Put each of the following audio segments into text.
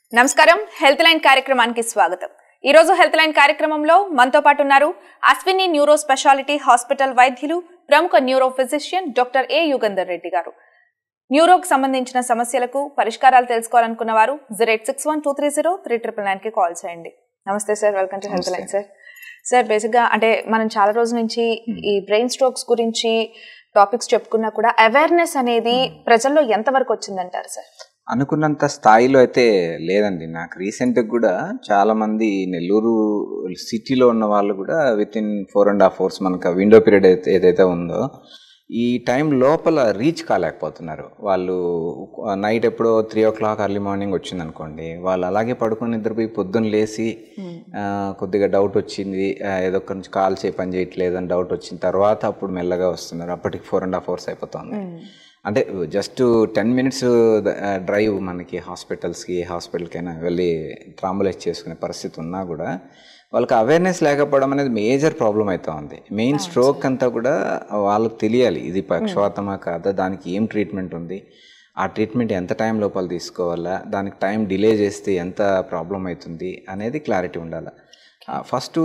నమస్కారం health line కార్యక్రమానికి స్వాగతం ఈ రోజు హెల్త్ లైన్ కార్యక్రమంలో మనతో పాటు ఉన్నారు అశ్విని న్యూరో స్పెషాలిటీ హాస్పిటల్ వైద్యులు ప్రముఖ neuro physician doctor A Yugandhar Reddy గారు న్యూరోకి సంబంధించిన సమస్యలకు పరిష్కారాలు తెలుసుకోవాలనుకున్న వారు zero eight six one two three zero three triple nine కి కాల్ చేయండి నమస్తే sir welcome to health line sir sir బేసిక్గా అంటే మనం చాలా రోజుల నుంచి ఈ బ్రెయిన్ స్ట్రోక్స్ గురించి టాపిక్స్ చెప్పుకున్నా కూడా అవేర్నెస్ అనేది ప్రజల్లో ఎంతవరకు వచ్చిందంటారు సార్ అనుకున్నంత స్థాయిలో అయితే లేదండి నాకు రీసెంట్గా కూడా చాలా మంది నెల్లూరు సిటీలో ఉన్న వాళ్ళు కూడా within four and half hours మనకు విండో పీరియడ్ అయితే ఏదైతే ఉందో ఈ టైం లోపల రీచ్ కాలేకపోతున్నారు వాళ్ళు నైట్ ఎప్పుడో three o'clock early morning వచ్చింది అనుకోండి వాళ్ళు అలాగే పడుకొని నిద్రపోయి పొద్దున్న లేచి ఆ, కొద్దిగా డౌట్ వచ్చింది ఆ, ఏదో ఒక నుంచి కాల్ చేయి పని చేయట్లేదు అని డౌట్ వచ్చిన తర్వాత అప్పుడు మెల్లగా వస్తున్నారు అప్పటికి ఫోర్ అండ్ హాఫ్ అవర్స్ అయిపోతుంది అంటే జస్ట్ టెన్ మినిట్స్ డ్రైవ్ మనకి హాస్పిటల్స్కి ఏ హాస్పిటల్కైనా వెళ్ళి ట్రాంబులైజ్ చేసుకునే పరిస్థితి ఉన్నా కూడా వాళ్ళకి అవేర్నెస్ లేకపోవడం అనేది మేజర్ ప్రాబ్లం అవుతా ఉంది మెయిన్ స్ట్రోక్ అంతా కూడా వాళ్ళకి తెలియాలి ఇది పక్షవాతమా కాదా దానికి ఏం ట్రీట్మెంట్ ఉంది ఆ ట్రీట్మెంట్ ఎంత టైం లోపల తీసుకోవాలా దానికి టైం డిలే చేస్తే ఎంత ప్రాబ్లం అవుతుంది అనేది క్లారిటీ ఉండాలి ఫస్ట్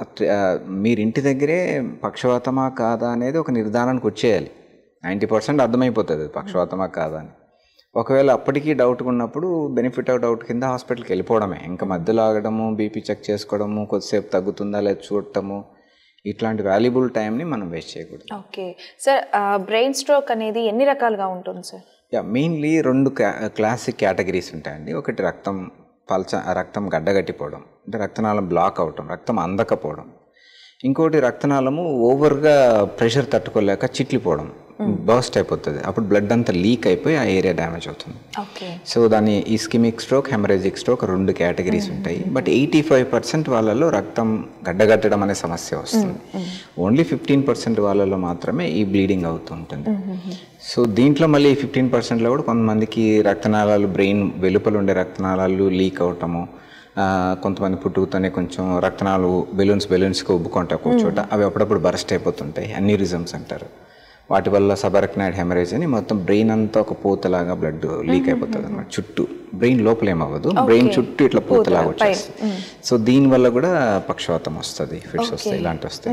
మీరు ఇంటి దగ్గరే పక్షవాతమా కాదా అనేది ఒక నిర్ధారణకు వచ్చేయాలి నైంటీ పర్సెంట్ అర్థమైపోతుంది అది పక్షవాతమా కాదా అని ఒకవేళ అప్పటికీ డౌట్ ఉన్నప్పుడు బెనిఫిట్ ఆఫ్ డౌట్ కింద హాస్పిటల్కి వెళ్ళిపోవడమే ఇంకా మధ్యలో ఆగడము బీపీ చెక్ చేసుకోవడము కొద్దిసేపు తగ్గుతుందా లేదా చూడటము ఇట్లాంటి వాల్యుబుల్ టైంని మనం వేస్ట్ చేయకూడదు ఓకే సార్ బ్రెయిన్ స్ట్రోక్ అనేది ఎన్ని రకాలుగా ఉంటుంది సార్ యా మెయిన్లీ రెండు క్లాసిక్ కేటగిరీస్ ఉంటాయండి ఒకటి రక్తం పల్చ రక్తం గడ్డగట్టిపోవడం అంటే రక్తనాళం బ్లాక్ అవటం రక్తం అందకపోవడం ఇంకోటి రక్తనాళము ఓవర్గా ప్రెషర్ తట్టుకోలేక చిట్లిపోవడం బర్స్ట్ అయిపోతుంది అప్పుడు బ్లడ్ అంతా లీక్ అయిపోయి ఆ ఏరియా డ్యామేజ్ అవుతుంది ఓకే సో దాని ఇస్కిమిక్ స్ట్రోక్ హెమరేజిక్ స్ట్రోక్ రెండు కేటగిరీస్ ఉంటాయి బట్ ఎయిటీ ఫైవ్ పర్సెంట్ వాళ్ళలో రక్తం గడ్డగట్టడం అనే సమస్య వస్తుంది ఓన్లీ ఫిఫ్టీన్ పర్సెంట్ వాళ్ళలో మాత్రమే ఈ బ్లీడింగ్ అవుతూ ఉంటుంది సో దీంట్లో మళ్ళీ ఫిఫ్టీన్ పర్సెంట్లో కూడా కొంతమందికి రక్తనాళాలు బ్రెయిన్ వెలుపల ఉండే రక్తనాళాలు లీక్ అవటము ఆ, కొంతమంది పుట్టుకతోనే కొంచెం రక్తనాలు బెలూన్స్ బెలూన్స్కి ఉబ్బుకుంటాయి ఒక చోట అవి అప్పుడప్పుడు బరస్ట్ అయిపోతుంటాయి అన్యూరిజమ్స్ అంటారు వాటి వల్ల సబరక్నాయిడ్ హెమరేజ్ అని మొత్తం బ్రెయిన్ అంతా ఒక పూతలాగా బ్లడ్ లీక్ అయిపోతుంది అనమాట చుట్టూ బ్రెయిన్ లోపల ఏమవ్వదు బ్రెయిన్ చుట్టూ ఇట్లా పూతలాగా వచ్చేస్తుంది సో దీనివల్ల కూడా పక్షవాతం వస్తుంది ఫిట్స్ వస్తాయి ఇలాంటి వస్తాయి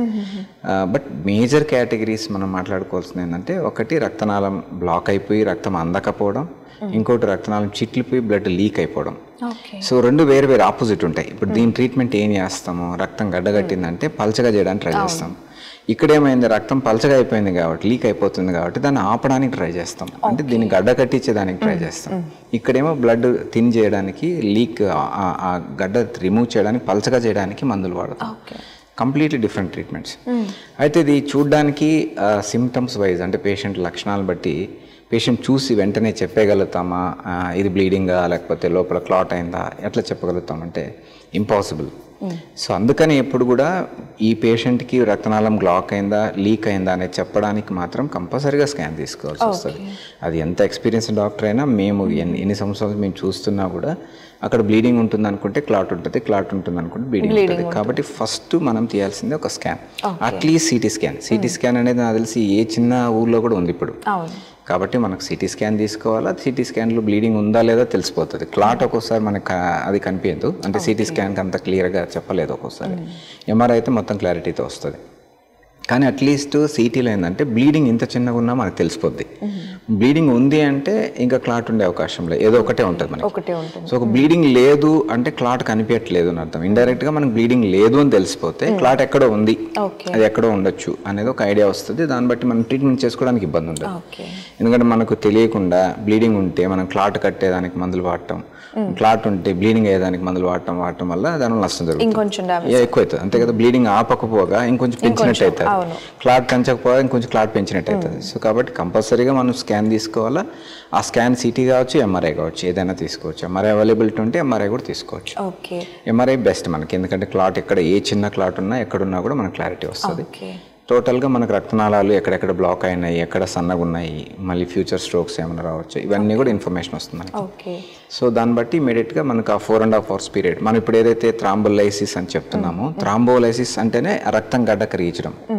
బట్ మేజర్ కేటగిరీస్ మనం మాట్లాడుకోవాల్సింది ఏంటంటే ఒకటి రక్తనాళం బ్లాక్ అయిపోయి రక్తం అందకపోవడం ఇంకోటి రక్తనాళం చిట్లిపోయి బ్లడ్ లీక్ అయిపోవడం ఓకే సో రెండు వేరు వేరు ఆపోజిట్ ఉంటాయి ఇప్పుడు దీని ట్రీట్మెంట్ ఏం చేస్తాము రక్తం గడ్డగట్టిందంటే పలచగా చేయడానికి ట్రై చేస్తాం ఇక్కడ ఏమైంది రక్తం పలచగా అయిపోయింది కాబట్టి లీక్ అయిపోతుంది కాబట్టి దాన్ని ఆపడానికి ట్రై చేస్తాం అంటే దీన్ని గడ్డ కట్టించేదానికి ట్రై చేస్తాం ఇక్కడేమో బ్లడ్ థిన్ చేయడానికి లీక్ ఆ గడ్డ రిమూవ్ చేయడానికి పలచగా చేయడానికి మందులు వాడతాం ఓకే కంప్లీట్లీ డిఫరెంట్ ట్రీట్మెంట్స్ అయితే ఇది చూడ్డానికి సిమ్టమ్స్ వైజ్ అంటే పేషెంట్ లక్షణాలు బట్టి పేషెంట్ చూసి వెంటనే చెప్పగలుగుతామా ఆ, ఇది బ్లీడింగా లేకపోతే లోపల క్లాట్ అయిందా ఎట్లా చెప్పగలుగుతామంటే ఇంపాసిబుల్ సో అందుకని ఎప్పుడు కూడా ఈ పేషెంట్కి రక్తనాళం బ్లాక్ అయిందా లీక్ అయిందా అనేది చెప్పడానికి మాత్రం కంపల్సరీగా స్కాన్ తీసుకోవాల్సి వస్తుంది అది ఎంత ఎక్స్పీరియన్స్ డాక్టర్ అయినా మేము ఎన్ని ఎన్ని సంవత్సరాలు మేము చూస్తున్నా కూడా అక్కడ బ్లీడింగ్ ఉంటుంది అనుకుంటే క్లాట్ ఉంటుంది క్లాట్ ఉంటుంది అనుకుంటే బ్లీడింగ్ ఉంటుంది కాబట్టి ఫస్ట్ మనం తీయాల్సిందే ఒక scan at least CT scan CT scan అనేది నాకు తెలిసి ఏ చిన్న ఊర్లో కూడా ఉంది ఇప్పుడు అవును కాబట్టి మనకు సిటీ స్కాన్ తీసుకోవాలా సిటీ స్కాన్లో బ్లీడింగ్ ఉందా లేదా తెలిసిపోతుంది క్లాట్ ఒక్కోసారి మనకు కా- అది కనిపించదు అంటే సిటీ స్కాన్కి అంత క్లియర్గా చెప్పలేదు ఒక్కోసారి ఎంఆర్ఐ అయితే మొత్తం క్లారిటీతో వస్తుంది కానీ అట్లీస్ట్ సిటీలో ఏంటంటే బ్లీడింగ్ ఇంత చిన్నగా ఉన్నా మనకు తెలిసిపోద్ది బ్లీడింగ్ ఉంది అంటే ఇంకా క్లాట్ ఉండే అవకాశం లేదు ఏదో ఒకటే ఉంటుంది మనకి ఒకటే ఉంటుంది సో ఒక బ్లీడింగ్ లేదు అంటే క్లాట్ కనిపించట్లేదు అని అర్థం ఇండైరెక్ట్ గా మనకు బ్లీడింగ్ లేదు అని తెలిసిపోతే క్లాట్ ఎక్కడో ఉంది ఓకే అది ఎక్కడో ఉండొచ్చు అనేది ఒక ఐడియా వస్తుంది దాన్ని బట్టి మనం ట్రీట్మెంట్ చేసుకోవడానికి ఇబ్బంది ఉండదు ఓకే ఎందుకంటే మనకు తెలియకుండా బ్లీడింగ్ ఉంటే మనం క్లాట్ కట్టేదానికి మందులు వాడటం క్లాట్ ఉంటే బ్లీడింగ్ అయ్యేదానికి మందులు వాడటం వాడటం వల్ల దానివల్ల నష్టం జరుగుతుంది ఇంకొంచెం డామేజ్ ఏ ఎక్కువ అవుతుంది అంతే కదా బ్లీడింగ్ ఆపకపోగా ఇంకొంచెం పెంచినట్టు అవుతుంది అవును. క్లాట్ పెంచకపోగా ఇంకొంచెం క్లాట్ పెంచినట్టు అవుతుంది సో కాబట్టి కంపల్సరీగా మనం స్కాన్ తీసుకోవాలా ఆ స్కాన్ సిటీ కావచ్చు ఎంఆర్ఐ కావచ్చు ఏదైనా తీసుకోవచ్చు ఎంఆర్ఐ అవైలబిలిటీ ఉంటే ఎంఆర్ఐ కూడా తీసుకోవచ్చు ఓకే ఎంఆర్ఐ బెస్ట్ మనకి ఎందుకంటే క్లాట్ ఎక్కడ ఏ చిన్న క్లాట్ ఉన్నా ఎక్కడున్నా కూడా మనకు క్లారిటీ వస్తుంది ఓకే టోటల్గా మనకు రక్తనాళాలు ఎక్కడెక్కడ బ్లాక్ అయినాయి ఎక్కడ సన్నగా ఉన్నాయి మళ్ళీ ఫ్యూచర్ స్ట్రోక్స్ ఏమైనా రావచ్చు ఇవన్నీ కూడా ఇన్ఫర్మేషన్ వస్తుంది మనకి ఓకే సో దాన్ని బట్టి ఇమీడియట్గా మనకు ఆ four and half hours period మనం ఇప్పుడు ఏదైతే థ్రాంబోలైసిస్ అని చెప్తున్నామో థ్రాంబోలైసిస్ అంటేనే ఆ రక్తం గడ్డ కరిగించడం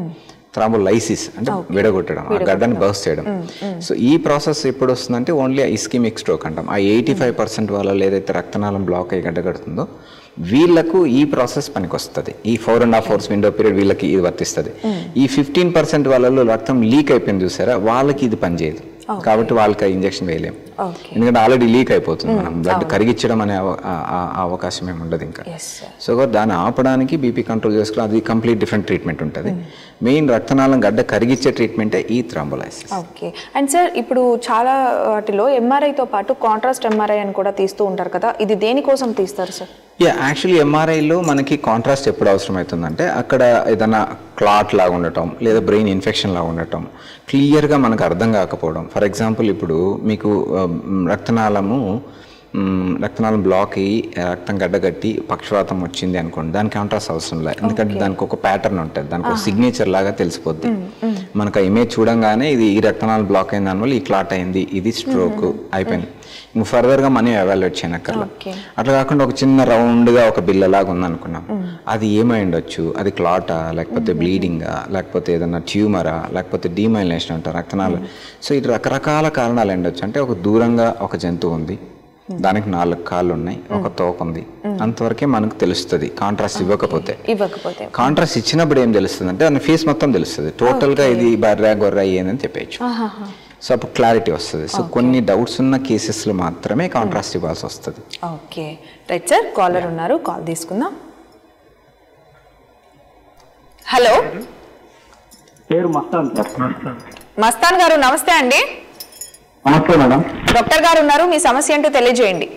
థ్రాంబోలైసిస్ అంటే విడగొట్టడం ఆ గడ్డని బర్స్ట్ చేయడం సో ఈ ప్రాసెస్ ఎప్పుడు వస్తుందంటే ఓన్లీ ఇస్కిమిక్ స్ట్రోక్ అంటాం ఆ ఎయిటీ ఫైవ్ పర్సెంట్ వాళ్ళలో ఏదైతే రక్తనాళం బ్లాక్ అయ్యి గడ్డ కడుతుందో వీళ్ళకు ఈ ప్రాసెస్ పనికి వస్తుంది ఈ four and half hours window period వీళ్ళకి ఇది వర్తిస్తుంది ఈ ఫిఫ్టీన్ పర్సెంట్ వాళ్ళలో రక్తం లీక్ అయిపోయింది చూసారా వాళ్ళకి ఇది పనిచేయదు కాబట్టి వాళ్ళకి ఆ ఇంజెక్షన్ వేయలేం ఓకే ఎందుకంటే ఆల్రెడీ లీక్ అయిపోతుంది మనం బ్లడ్ కరిగించడం అనే అవ- ఆ- ఆ- ఆ అవకాశం ఏమి ఉండదు ఇంకా ఎస్ సార్ సో దాన్ని ఆపడానికి బీపీ కంట్రోల్ చేసుకోవడం అది కంప్లీట్ డిఫరెంట్ ట్రీట్మెంట్ ఉంటుంది మెయిన్ రక్తనాళం గడ్డ కరిగించే ట్రీట్మెంటే ఈ థ్రాంబోలైసిస్ ఓకే అండ్ సార్ ఇప్పుడు చాలా వాటిలో ఎంఆర్ఐతో పాటు కాంట్రాస్ట్ ఎంఆర్ఐ అని కూడా తీస్తూ ఉంటారు కదా ఇది దేనికోసం తీస్తారు సార్ యా యాక్చువల్లీ ఎంఆర్ఐలో మనకి కాంట్రాస్ట్ ఎప్పుడు అవసరం అవుతుందంటే అక్కడ ఏదైనా క్లాట్ లాగా ఉండటం లేదా బ్రెయిన్ ఇన్ఫెక్షన్ లాగా ఉండటం క్లియర్గా మనకు అర్థం కాకపోవడం ఫర్ ఎగ్జాంపుల్ ఇప్పుడు మీకు ఆ, మ్, రక్తనాళము మ్, రక్తనాళం బ్లాక్ అయ్యి రక్తం గడ్డగట్టి పక్షవాతం వచ్చింది అనుకోండి దానికి కాంట్రాస్ట్ అవసరం లేదు ఎందుకంటే దానికి ఒక ప్యాటర్న్ ఉంటుంది దానికి ఒక సిగ్నేచర్ లాగా తెలిసిపోద్ది మనకు ఆ ఇమేజ్ చూడంగానే ఇది ఈ రక్తనాళం బ్లాక్ అయిన దానివల్ల ఈ క్లాట్ అయింది ఇది స్ట్రోక్ అయిపోయింది ఇంక ఫర్దర్గా మనం ఎవాల్యుయేట్ చేయనక్కర్లా ఓకే అట్లా కాకుండా ఒక చిన్న రౌండ్గా ఒక బిల్లలాగా ఉందనుకున్నాం అది ఏమై ఉండొచ్చు అది క్లాటా లేకపోతే బ్లీడింగా లేకపోతే ఏదైనా ట్యూమరా లేకపోతే డీమైలేషన్ అంటారు రక్తనాలు సో ఇది రకరకాల కారణాలు ఉండొచ్చు అంటే ఒక దూరంగా ఒక జంతువు ఉంది దానికి నాలుగు కాళ్ళు ఉన్నాయి ఒక తోక ఉంది అంతవరకే మనకు తెలుస్తుంది కాంట్రాస్ట్ ఇవ్వకపోతే ఇవ్వకపోతే కాంట్రాస్ట్ ఇచ్చినప్పుడు ఏం తెలుస్తుంది అంటే దాని ఫేస్ మొత్తం తెలుస్తుంది టోటల్గా ఇది బర్రా గొర్ర ఏందని చెప్పేయచ్చు ఆహాహా. సో అప్పుడు క్లారిటీ వస్తుంది సో కొన్ని డౌట్స్ ఉన్న కేసెస్లో మాత్రమే కాంట్రాస్ట్ ఇవ్వాల్సి వస్తుంది ఓకే రైట్ సార్ కాలర్ ఉన్నారు కాల్ తీసుకుందాం హలో పేరు మస్తాన్ సార్ మస్తాన్ గారు నమస్తే అండి నమస్తే మేడం డాక్టర్ గారు ఉన్నారు మీ సమస్య ఏంటో తెలియజేయండి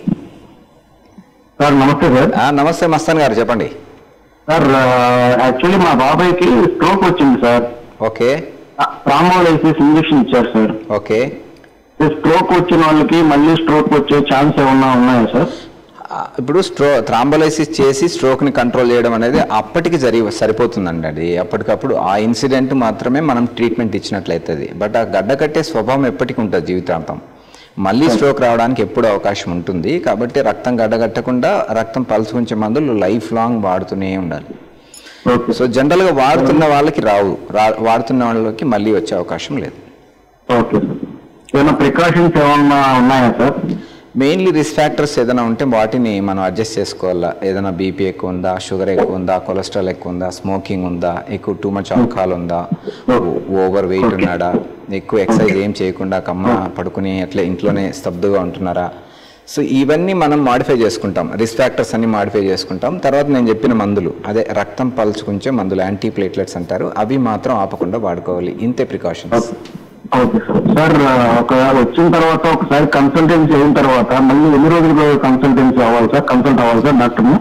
సార్ నమస్తే సార్ ఆ, నమస్తే మస్తాన్ గారు చెప్పండి సార్ యాక్చువల్లీ మా బాబాయ్కి స్ట్రోక్ వచ్చింది సార్ ఓకే ట్రామోలైసిస్ ఇంజెక్షన్ ఇచ్చారు సార్ ఓకే స్ట్రోక్ వచ్చిన వాళ్ళకి మళ్ళీ స్ట్రోక్ వచ్చే ఛాన్స్ ఏమన్నా ఉన్నాయా సార్ ఆ, ఇప్పుడు స్ట్రో థ్రాంబోలైసిస్ చేసి స్ట్రోక్ని కంట్రోల్ చేయడం అనేది అప్పటికి జరిగి సరిపోతుందండి అది అప్పటికప్పుడు ఆ ఇన్సిడెంట్ మాత్రమే మనం ట్రీట్మెంట్ ఇచ్చినట్లయితుంది బట్ ఆ గడ్డ కట్టే స్వభావం ఎప్పటికీ ఉంటుంది జీవితాంతం మళ్ళీ స్ట్రోక్ రావడానికి ఎప్పుడు అవకాశం ఉంటుంది కాబట్టి రక్తం గడ్డగట్టకుండా రక్తం పల్స్ ఉంచే మందులు లైఫ్ లాంగ్ వాడుతూనే ఉండాలి ఓకే సో జనరల్గా వాడుతున్న వాళ్ళకి రావు రా వాడుతున్న వాళ్ళకి మళ్ళీ వచ్చే అవకాశం లేదు ఓకే సార్ ఏమైనా ప్రికాషన్స్ ఏమన్నా ఉన్నాయా సార్ మెయిన్లీ రిస్క్ ఫ్యాక్టర్స్ ఏదైనా ఉంటే వాటిని మనం అడ్జస్ట్ చేసుకోవాలా ఏదైనా బీపీ ఎక్కువ ఉందా షుగర్ ఎక్కువ ఉందా కొలెస్ట్రాల్ ఎక్కువ ఉందా స్మోకింగ్ ఉందా ఎక్కువ టూ మచ్ ఆల్కహాల్ ఉందా ఓవర్ వెయిట్ ఉన్నాడా ఎక్కువ ఎక్సర్సైజ్ ఏం చేయకుండా కమ్మ పడుకుని అట్లా ఇంట్లోనే స్తబ్దుగా ఉంటున్నారా సో ఇవన్నీ మనం మాడిఫై చేసుకుంటాం రిస్క్ ఫ్యాక్టర్స్ అన్ని మాడిఫై చేసుకుంటాం తర్వాత నేను చెప్పిన మందులు అదే రక్తం పలుచుకుంచే మందులు యాంటీ ప్లేట్లెట్స్ అంటారు అవి మాత్రం ఆపకుండా వాడుకోవాలి ఇంతే ప్రికాషన్స్ ఓకే సార్ సార్ ఒకవేళ వచ్చిన తర్వాత ఒకసారి కన్సల్టెన్సీ అయిన తర్వాత మళ్ళీ ఎన్ని రోజులు కన్సల్టెన్సీ అవ్వాలి సార్ కన్సల్ట్ అవ్వాలి సార్ డాక్టర్ని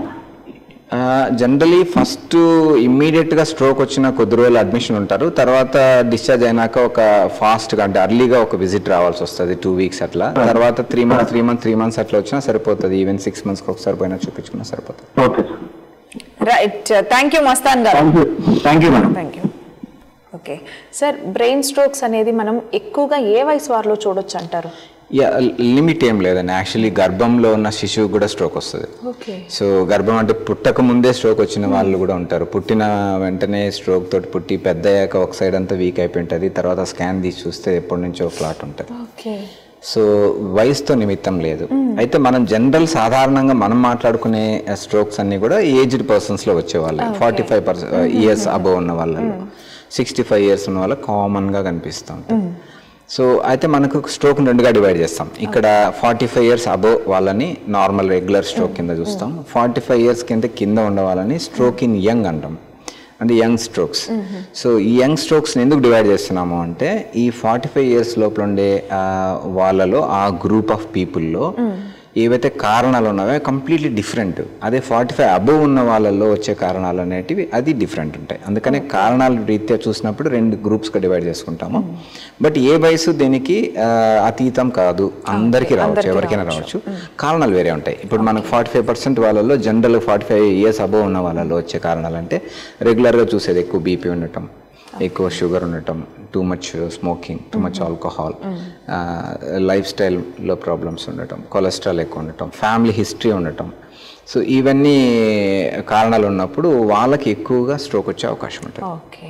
జనరలీ ఫస్ట్ ఇమ్మీడియట్గా స్ట్రోక్ వచ్చిన కొద్ది రోజులు అడ్మిషన్ ఉంటారు తర్వాత డిశ్చార్జ్ అయినాక ఒక ఫాస్ట్గా అంటే అర్లీగా ఒక విజిట్ రావాల్సి వస్తుంది టూ వీక్స్ అట్లా తర్వాత three months three months three months అట్లా వచ్చినా సరిపోతుంది ఈవెన్ సిక్స్ మంత్స్కి ఒకసారి పోయినా చూపించుకున్నా సరిపోతుంది okay sir right thank you Mastan గారు thank you thank you madam thank you okay sir brain strokes అనేది మనం ఎక్కువగా ఏ వయసు వారిలో చూడొచ్చు అంటారు యా లిమిట్ ఏం లేదండి యాక్చువల్లీ గర్భంలో ఉన్న శిశువు కూడా స్ట్రోక్ వస్తుంది ఓకే సో గర్భం అంటే పుట్టక ముందే స్ట్రోక్ వచ్చిన వాళ్ళు కూడా ఉంటారు పుట్టిన వెంటనే స్ట్రోక్ తోటి పుట్టి పెద్ద అయ్యాక ఒక సైడ్ అంతా వీక్ అయిపోయి ఉంటుంది తర్వాత స్కాన్ తీసి చూస్తే ఎప్పటి నుంచో ఫ్లాట్ ఉంటుంది ఓకే సో వయసుతో నిమిత్తం లేదు అయితే మనం జనరల్ సాధారణంగా మనం మాట్లాడుకునే స్ట్రోక్స్ అన్ని కూడా ఏజ్డ్ పర్సన్స్లో వచ్చేవాళ్ళు forty five percent years above ఉన్న వాళ్ళలో సిక్స్టీ ఫైవ్ ఇయర్స్ ఉన్న వాళ్ళకి కామన్గా కనిపిస్తూ ఉంటుంది సో అయితే మనకు స్ట్రోక్ రెండుగా డివైడ్ చేస్తాం ఇక్కడ ఫార్టీ ఫైవ్ ఇయర్స్ అబవ్ వాళ్ళని నార్మల్ రెగ్యులర్ స్ట్రోక్ కింద చూస్తాం ఫార్టీ ఫైవ్ ఇయర్స్ కింద కింద ఉండే వాళ్ళని స్ట్రోక్ ఇన్ యంగ్ అంటాం అంటే యంగ్ స్ట్రోక్స్ సో ఈ యంగ్ స్ట్రోక్స్ని ఎందుకు డివైడ్ చేస్తున్నాము అంటే ఈ ఫార్టీ ఫైవ్ ఇయర్స్ లోపల ఉండే ఆ, వాళ్ళలో ఆ గ్రూప్ ఆఫ్ పీపుల్లో ఏవైతే కారణాలు ఉన్నాయో కంప్లీట్లీ డిఫరెంట్ అదే ఫార్టీ ఫైవ్ అబవ్ ఉన్న వాళ్ళలో వచ్చే కారణాలు అనేటివి అది డిఫరెంట్ ఉంటాయి అందుకనే కారణాల రీత్యా చూసినప్పుడు రెండు గ్రూప్స్గా డివైడ్ చేసుకుంటాము బట్ ఏ వయసు దీనికి ఆ, అతీతం కాదు అందరికీ రావచ్చు ఎవరికైనా రావచ్చు కారణాలు వేరే ఉంటాయి ఇప్పుడు మనకు ఫార్టీ ఫైవ్ పర్సెంట్ వాళ్ళలో general forty five years above ఉన్న వాళ్ళలో వచ్చే కారణాలు అంటే రెగ్యులర్గా చూసేది ఎక్కువ బీపీ ఉండటం ఎక్కువ షుగర్ ఉండటం too much smoking too much alcohol life స్టైల్లో ప్రాబ్లమ్స్ ఉండటం కొలెస్ట్రాల్ ఎక్కువ ఉండటం ఫ్యామిలీ హిస్టరీ ఉండటం సో ఇవన్నీ కారణాలు ఉన్నప్పుడు వాళ్ళకి ఎక్కువగా స్ట్రోక్ వచ్చే అవకాశం ఉంటుంది ఓకే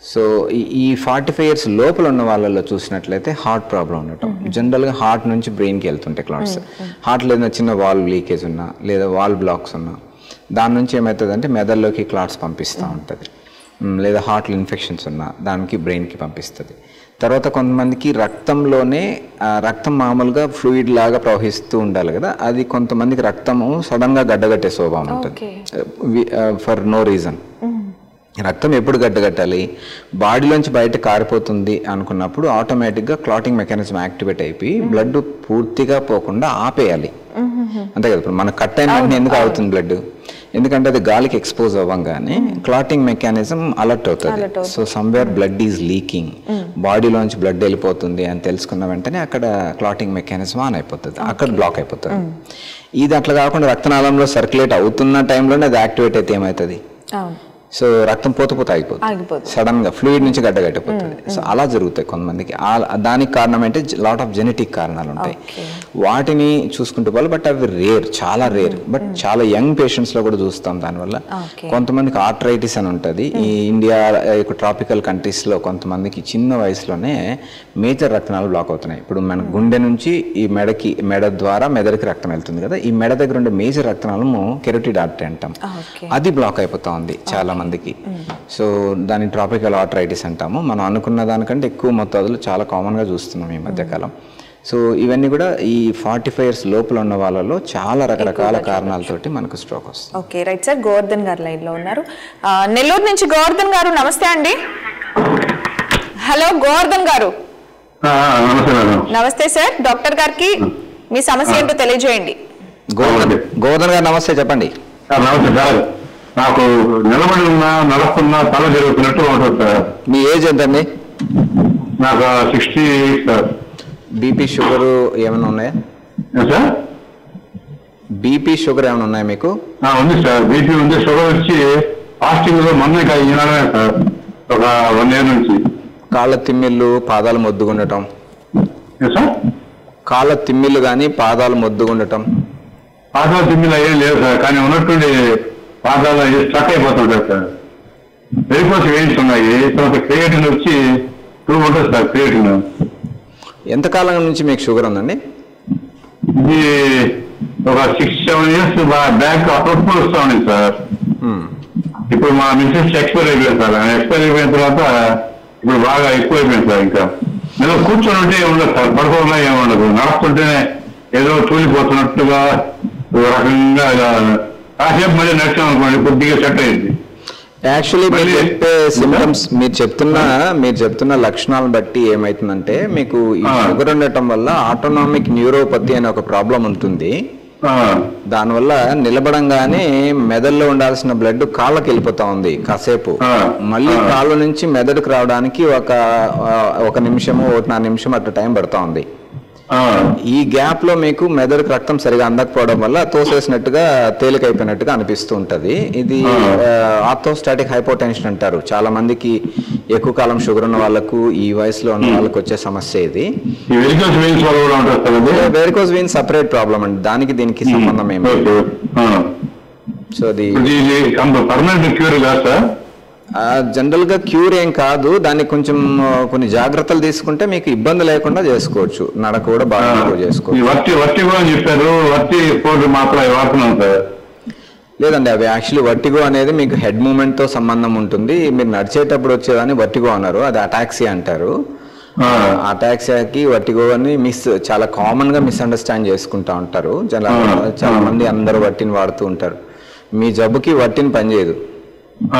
సో ఈ- ఈ ఫార్టీ ఫైవ్ ఇయర్స్ లోపల ఉన్న వాళ్ళలో చూసినట్లయితే హార్ట్ ప్రాబ్లం ఉండటం జనరల్గా హార్ట్ నుంచి బ్రెయిన్కి వెళ్తుంటాయి క్లాట్స్ హార్ట్లో ఏదైనా చిన్న వాల్ లీకేజ్ ఉన్నా లేదా వాల్ బ్లాక్స్ ఉన్నా దాని నుంచి ఏమవుతుందంటే మెదడులోకి క్లాట్స్ పంపిస్తూ ఉంటుంది మ్, లేదా హార్ట్లో ఇన్ఫెక్షన్స్ ఉన్నా దానికి బ్రెయిన్కి పంపిస్తుంది తర్వాత కొంతమందికి రక్తంలోనే ఆ, రక్తం మామూలుగా ఫ్లూయిడ్ లాగా ప్రవహిస్తూ ఉండాలి కదా అది కొంతమందికి రక్తము సడన్గా గడ్డగట్టే స్వభావం ఉంటుంది ఫర్ నో రీజన్ రక్తం ఎప్పుడు గడ్డగట్టాలి బాడీలోంచి బయట కారిపోతుంది అనుకున్నప్పుడు ఆటోమేటిక్గా క్లాటింగ్ మెకానిజం యాక్టివేట్ అయిపోయి బ్లడ్ పూర్తిగా పోకుండా ఆపేయాలి అంతే కదా ఇప్పుడు మన కట్ అయిన వెంటనే ఎందుకు ఆగుతుంది బ్లడ్ ఎందుకంటే అది గాలికి ఎక్స్పోజ్ అవ్వగానే క్లాటింగ్ మెకానిజం అలర్ట్ అవుతుంది so somewhere blood is leaking బాడీలోంచి బ్లడ్ వెళ్ళిపోతుంది అని తెలుసుకున్న వెంటనే అక్కడ క్లాటింగ్ మెకానిజం ఆన్ అయిపోతుంది అక్కడ బ్లాక్ అయిపోతుంది ఇది అట్లా కాకుండా రక్తనాళంలో సర్క్యులేట్ అవుతున్న టైంలోనే అది యాక్టివేట్ అయితే ఏమవుతుంది అవును సో రక్తం పోత పోత ఆగిపోతుంది ఆగిపోతుంది. సడన్ గా ఫ్లూయిడ్ నుంచి గడ్డగట్టిపోతుంది సో అలా జరుగుతాయి కొంతమందికి ఆ- దానికి కారణం అంటే లాట్ ఆఫ్ జెనెటిక్ కారణాలు ఉంటాయి వాటిని చూసుకుంటూ పోవాలి బట్ అవి రేర్ చాలా రేర్ బట్ చాలా యంగ్ పేషెంట్స్ లో కూడా చూస్తాం దానివల్ల Okay. కొంతమందికి ఆర్థరైటిస్ అని ఉంటుంది ఈ ఇండియా ట్రాపికల్ కంట్రీస్ లో కొంతమందికి చిన్న వయసులోనే మేజర్ రక్తనాలు బ్లాక్ అవుతున్నాయి ఇప్పుడు మన గుండె నుంచి ఈ మెడకి మెడ ద్వారా మెదడుకి రక్తం వెళ్తుంది కదా ఈ మెడ దగ్గర ఉండే మేజర్ రక్తనాళము కెరోటిడ్ ఆర్టరీ అంటాం ఓకే అది బ్లాక్ అయిపోతా ఉంది చాలా మందికి సో దాన్ని ట్రాపికల్ ఆర్థరైటిస్ అంటాము మనం అనుకున్న దానికంటే ఎక్కువ మొత్తాదులు చాలా కామన్గా చూస్తున్నాం ఈ మధ్యకాలం సో ఇవన్నీ కూడా ఈ ఫార్టీ ఫైవ్ ఇయర్స్ లోపల ఉన్న వాళ్ళలో చాలా రకరకాల కారణాలతోటి మనకు స్ట్రోక్ వస్తుంది ఓకే రైట్ సార్ గోవర్ధన్ గారు లైన్ లో ఉన్నారు ఆ, నెల్లూరు నుంచి గోవర్ధన్ గారు నమస్తే అండి హలో గోవర్ధన్ గారు ఆ, ఆ, నమస్తే మేడం నమస్తే సార్ డాక్టర్ గారికి మీ సమస్య ఏంటో తెలియజేయండి గోవర్ధన్ గోవర్ధన్ గారు నమస్తే చెప్పండి ఆ, నమస్తే సార్ నాకు నిలబడి ఉన్నా నడుస్తున్నా తల జరుగుతున్నట్టు ఉంటుంది సార్ మీ ఏజ్ ఎంతండి నాకు సిక్స్టీ సార్ బీపీ షుగర్ ఏమైనా ఉన్నాయా ఏం సార్ బీపీ షుగర్ ఏమైనా ఉన్నాయా మీకు ఆ, ఉంది సార్ బీపీ ఉంది షుగర్ వచ్చి ఫాస్టింగ్ లో మొన్న ఈనాడే సార్ ఒక వన్ ఇయర్ నుంచి కాళ్ళ తిమ్మిళ్ళు పాదాలు మొద్దుగుండటం ఏం సార్ కాళ్ళ తిమ్మిళ్ళు కానీ పాదాలు మొద్దుగుండటం పాదాల తిమ్మిలో ఏం లేదు సార్ కానీ ఉన్నట్టుండి పాదాలు స్ట్రక్ అయిపోతుంటారు సార్ వెరికోస్ వెయిన్స్ ఉన్నాయి తర్వాత క్రియేటిన్ వచ్చి టూ ఉంటుంది సార్ క్రియేటిన్ ఎంతకాలం నుంచి మీకు షుగర్ ఉందండి ఇది ఒక సిక్స్ సెవెన్ ఇయర్స్ బ్యాక్ అప్పుడప్పుడు వస్తా ఉంది సార్ మ్మ్. ఇప్పుడు మా మిస్సెస్ ఎక్స్పైర్ అయిపోయింది సార్ ఎక్స్పైర్ అయిపోయిన తర్వాత ఇప్పుడు బాగా ఎక్కువ అయిపోయింది సార్ ఇంకా ఏదో కూర్చొని ఉంటే ఏమి ఉండదు సార్ పడుకోవడం ఏమి ఉండదు నడుస్తుంటేనే ఏదో తూలిపోతున్నట్టుగా ఒక రకంగా ఇలా కాసేపు మళ్ళీ నడిచాం అనుకోండి కొద్దిగా సెట్ అయింది యాక్చువల్లీ మీరు మళ్ళీ- చెప్పే సిమ్టమ్స్ మీరు చెప్తున్న మీరు చెప్తున్న లక్షణాలను బట్టి ఏమైతుందంటే మీకు ఈ ఆ. షుగర్ ఉండటం వల్ల ఆటోనామిక్ న్యూరోపతి అనే ఒక ప్రాబ్లం ఉంటుంది ఆ, దానివల్ల నిలబడంగానే మెదడులో ఉండాల్సిన బ్లడ్ కాళ్ళకి వెళ్ళిపోతా ఉంది కాసేపు ఆ. మళ్ళీ ఆ. కాళ్ళ నుంచి మెదడుకు రావడానికి ఒక ఆ, ఒక నిమిషము ఒకటిన్నర నిమిషం అట్లా టైం పడుతా ఉంది ఆ, ఈ గ్యాప్ లో మీకు మెదడుకు రక్తం సరిగా అందకపోవడం వల్ల తోసేసినట్టుగా తేలికైపోయినట్టుగా అనిపిస్తూ ఉంటది ఇది ఆర్థోస్టాటిక్ హైపోటెన్షన్ అంటారు చాలా మందికి ఎక్కువ కాలం షుగర్ ఉన్న వాళ్ళకు ఈ వయసులో ఉన్న వాళ్ళకు వచ్చే సమస్య ఇది ఈ వెరికల్స్ వెయిన్స్ వల్ల కూడా ఉంటుంది సార్ అది వెరికోస్ వీన్ సపరేట్ ప్రాబ్లం అండి దానికి దీనికి సంబంధం ఏమి లేదు. ఓకే. ఆ. సో అది ఇది ఇది పర్మనెంట్ క్యూర్ కాదు సార్ జనరల్ గా క్యూర్ ఏం కాదు దానికి కొంచెం ఆ, కొన్ని జాగ్రత్తలు తీసుకుంటే మీకు ఇబ్బంది లేకుండా చేసుకోవచ్చు నడక కూడా బాగా improve ఈ చేసుకోవచ్చు వట్టి వట్టి కూడా అని చెప్పారు వట్టి పౌడర్ మాత్రం అవి వాడుతున్నాం సార్ లేదండి అవి యాక్చువల్లీ వర్టిగో అనేది మీకు హెడ్ మూమెంట్ తో సంబంధం ఉంటుంది మీరు నడిచేటప్పుడు వచ్చేదాన్ని వర్టిగో అన్నారు అది అటాక్సీ అంటారు ఆ, అటాక్సియాకి వర్టిగో అని మిస్ చాలా కామన్ గా మిస్అండర్స్టాండ్ చేసుకుంటా ఉంటారు జన ఆ, చాలా ఆ. మంది అందరూ వట్టిని వాడుతూ ఉంటారు మీ జబ్బుకి వట్టిని పనిచేయదు ఆ.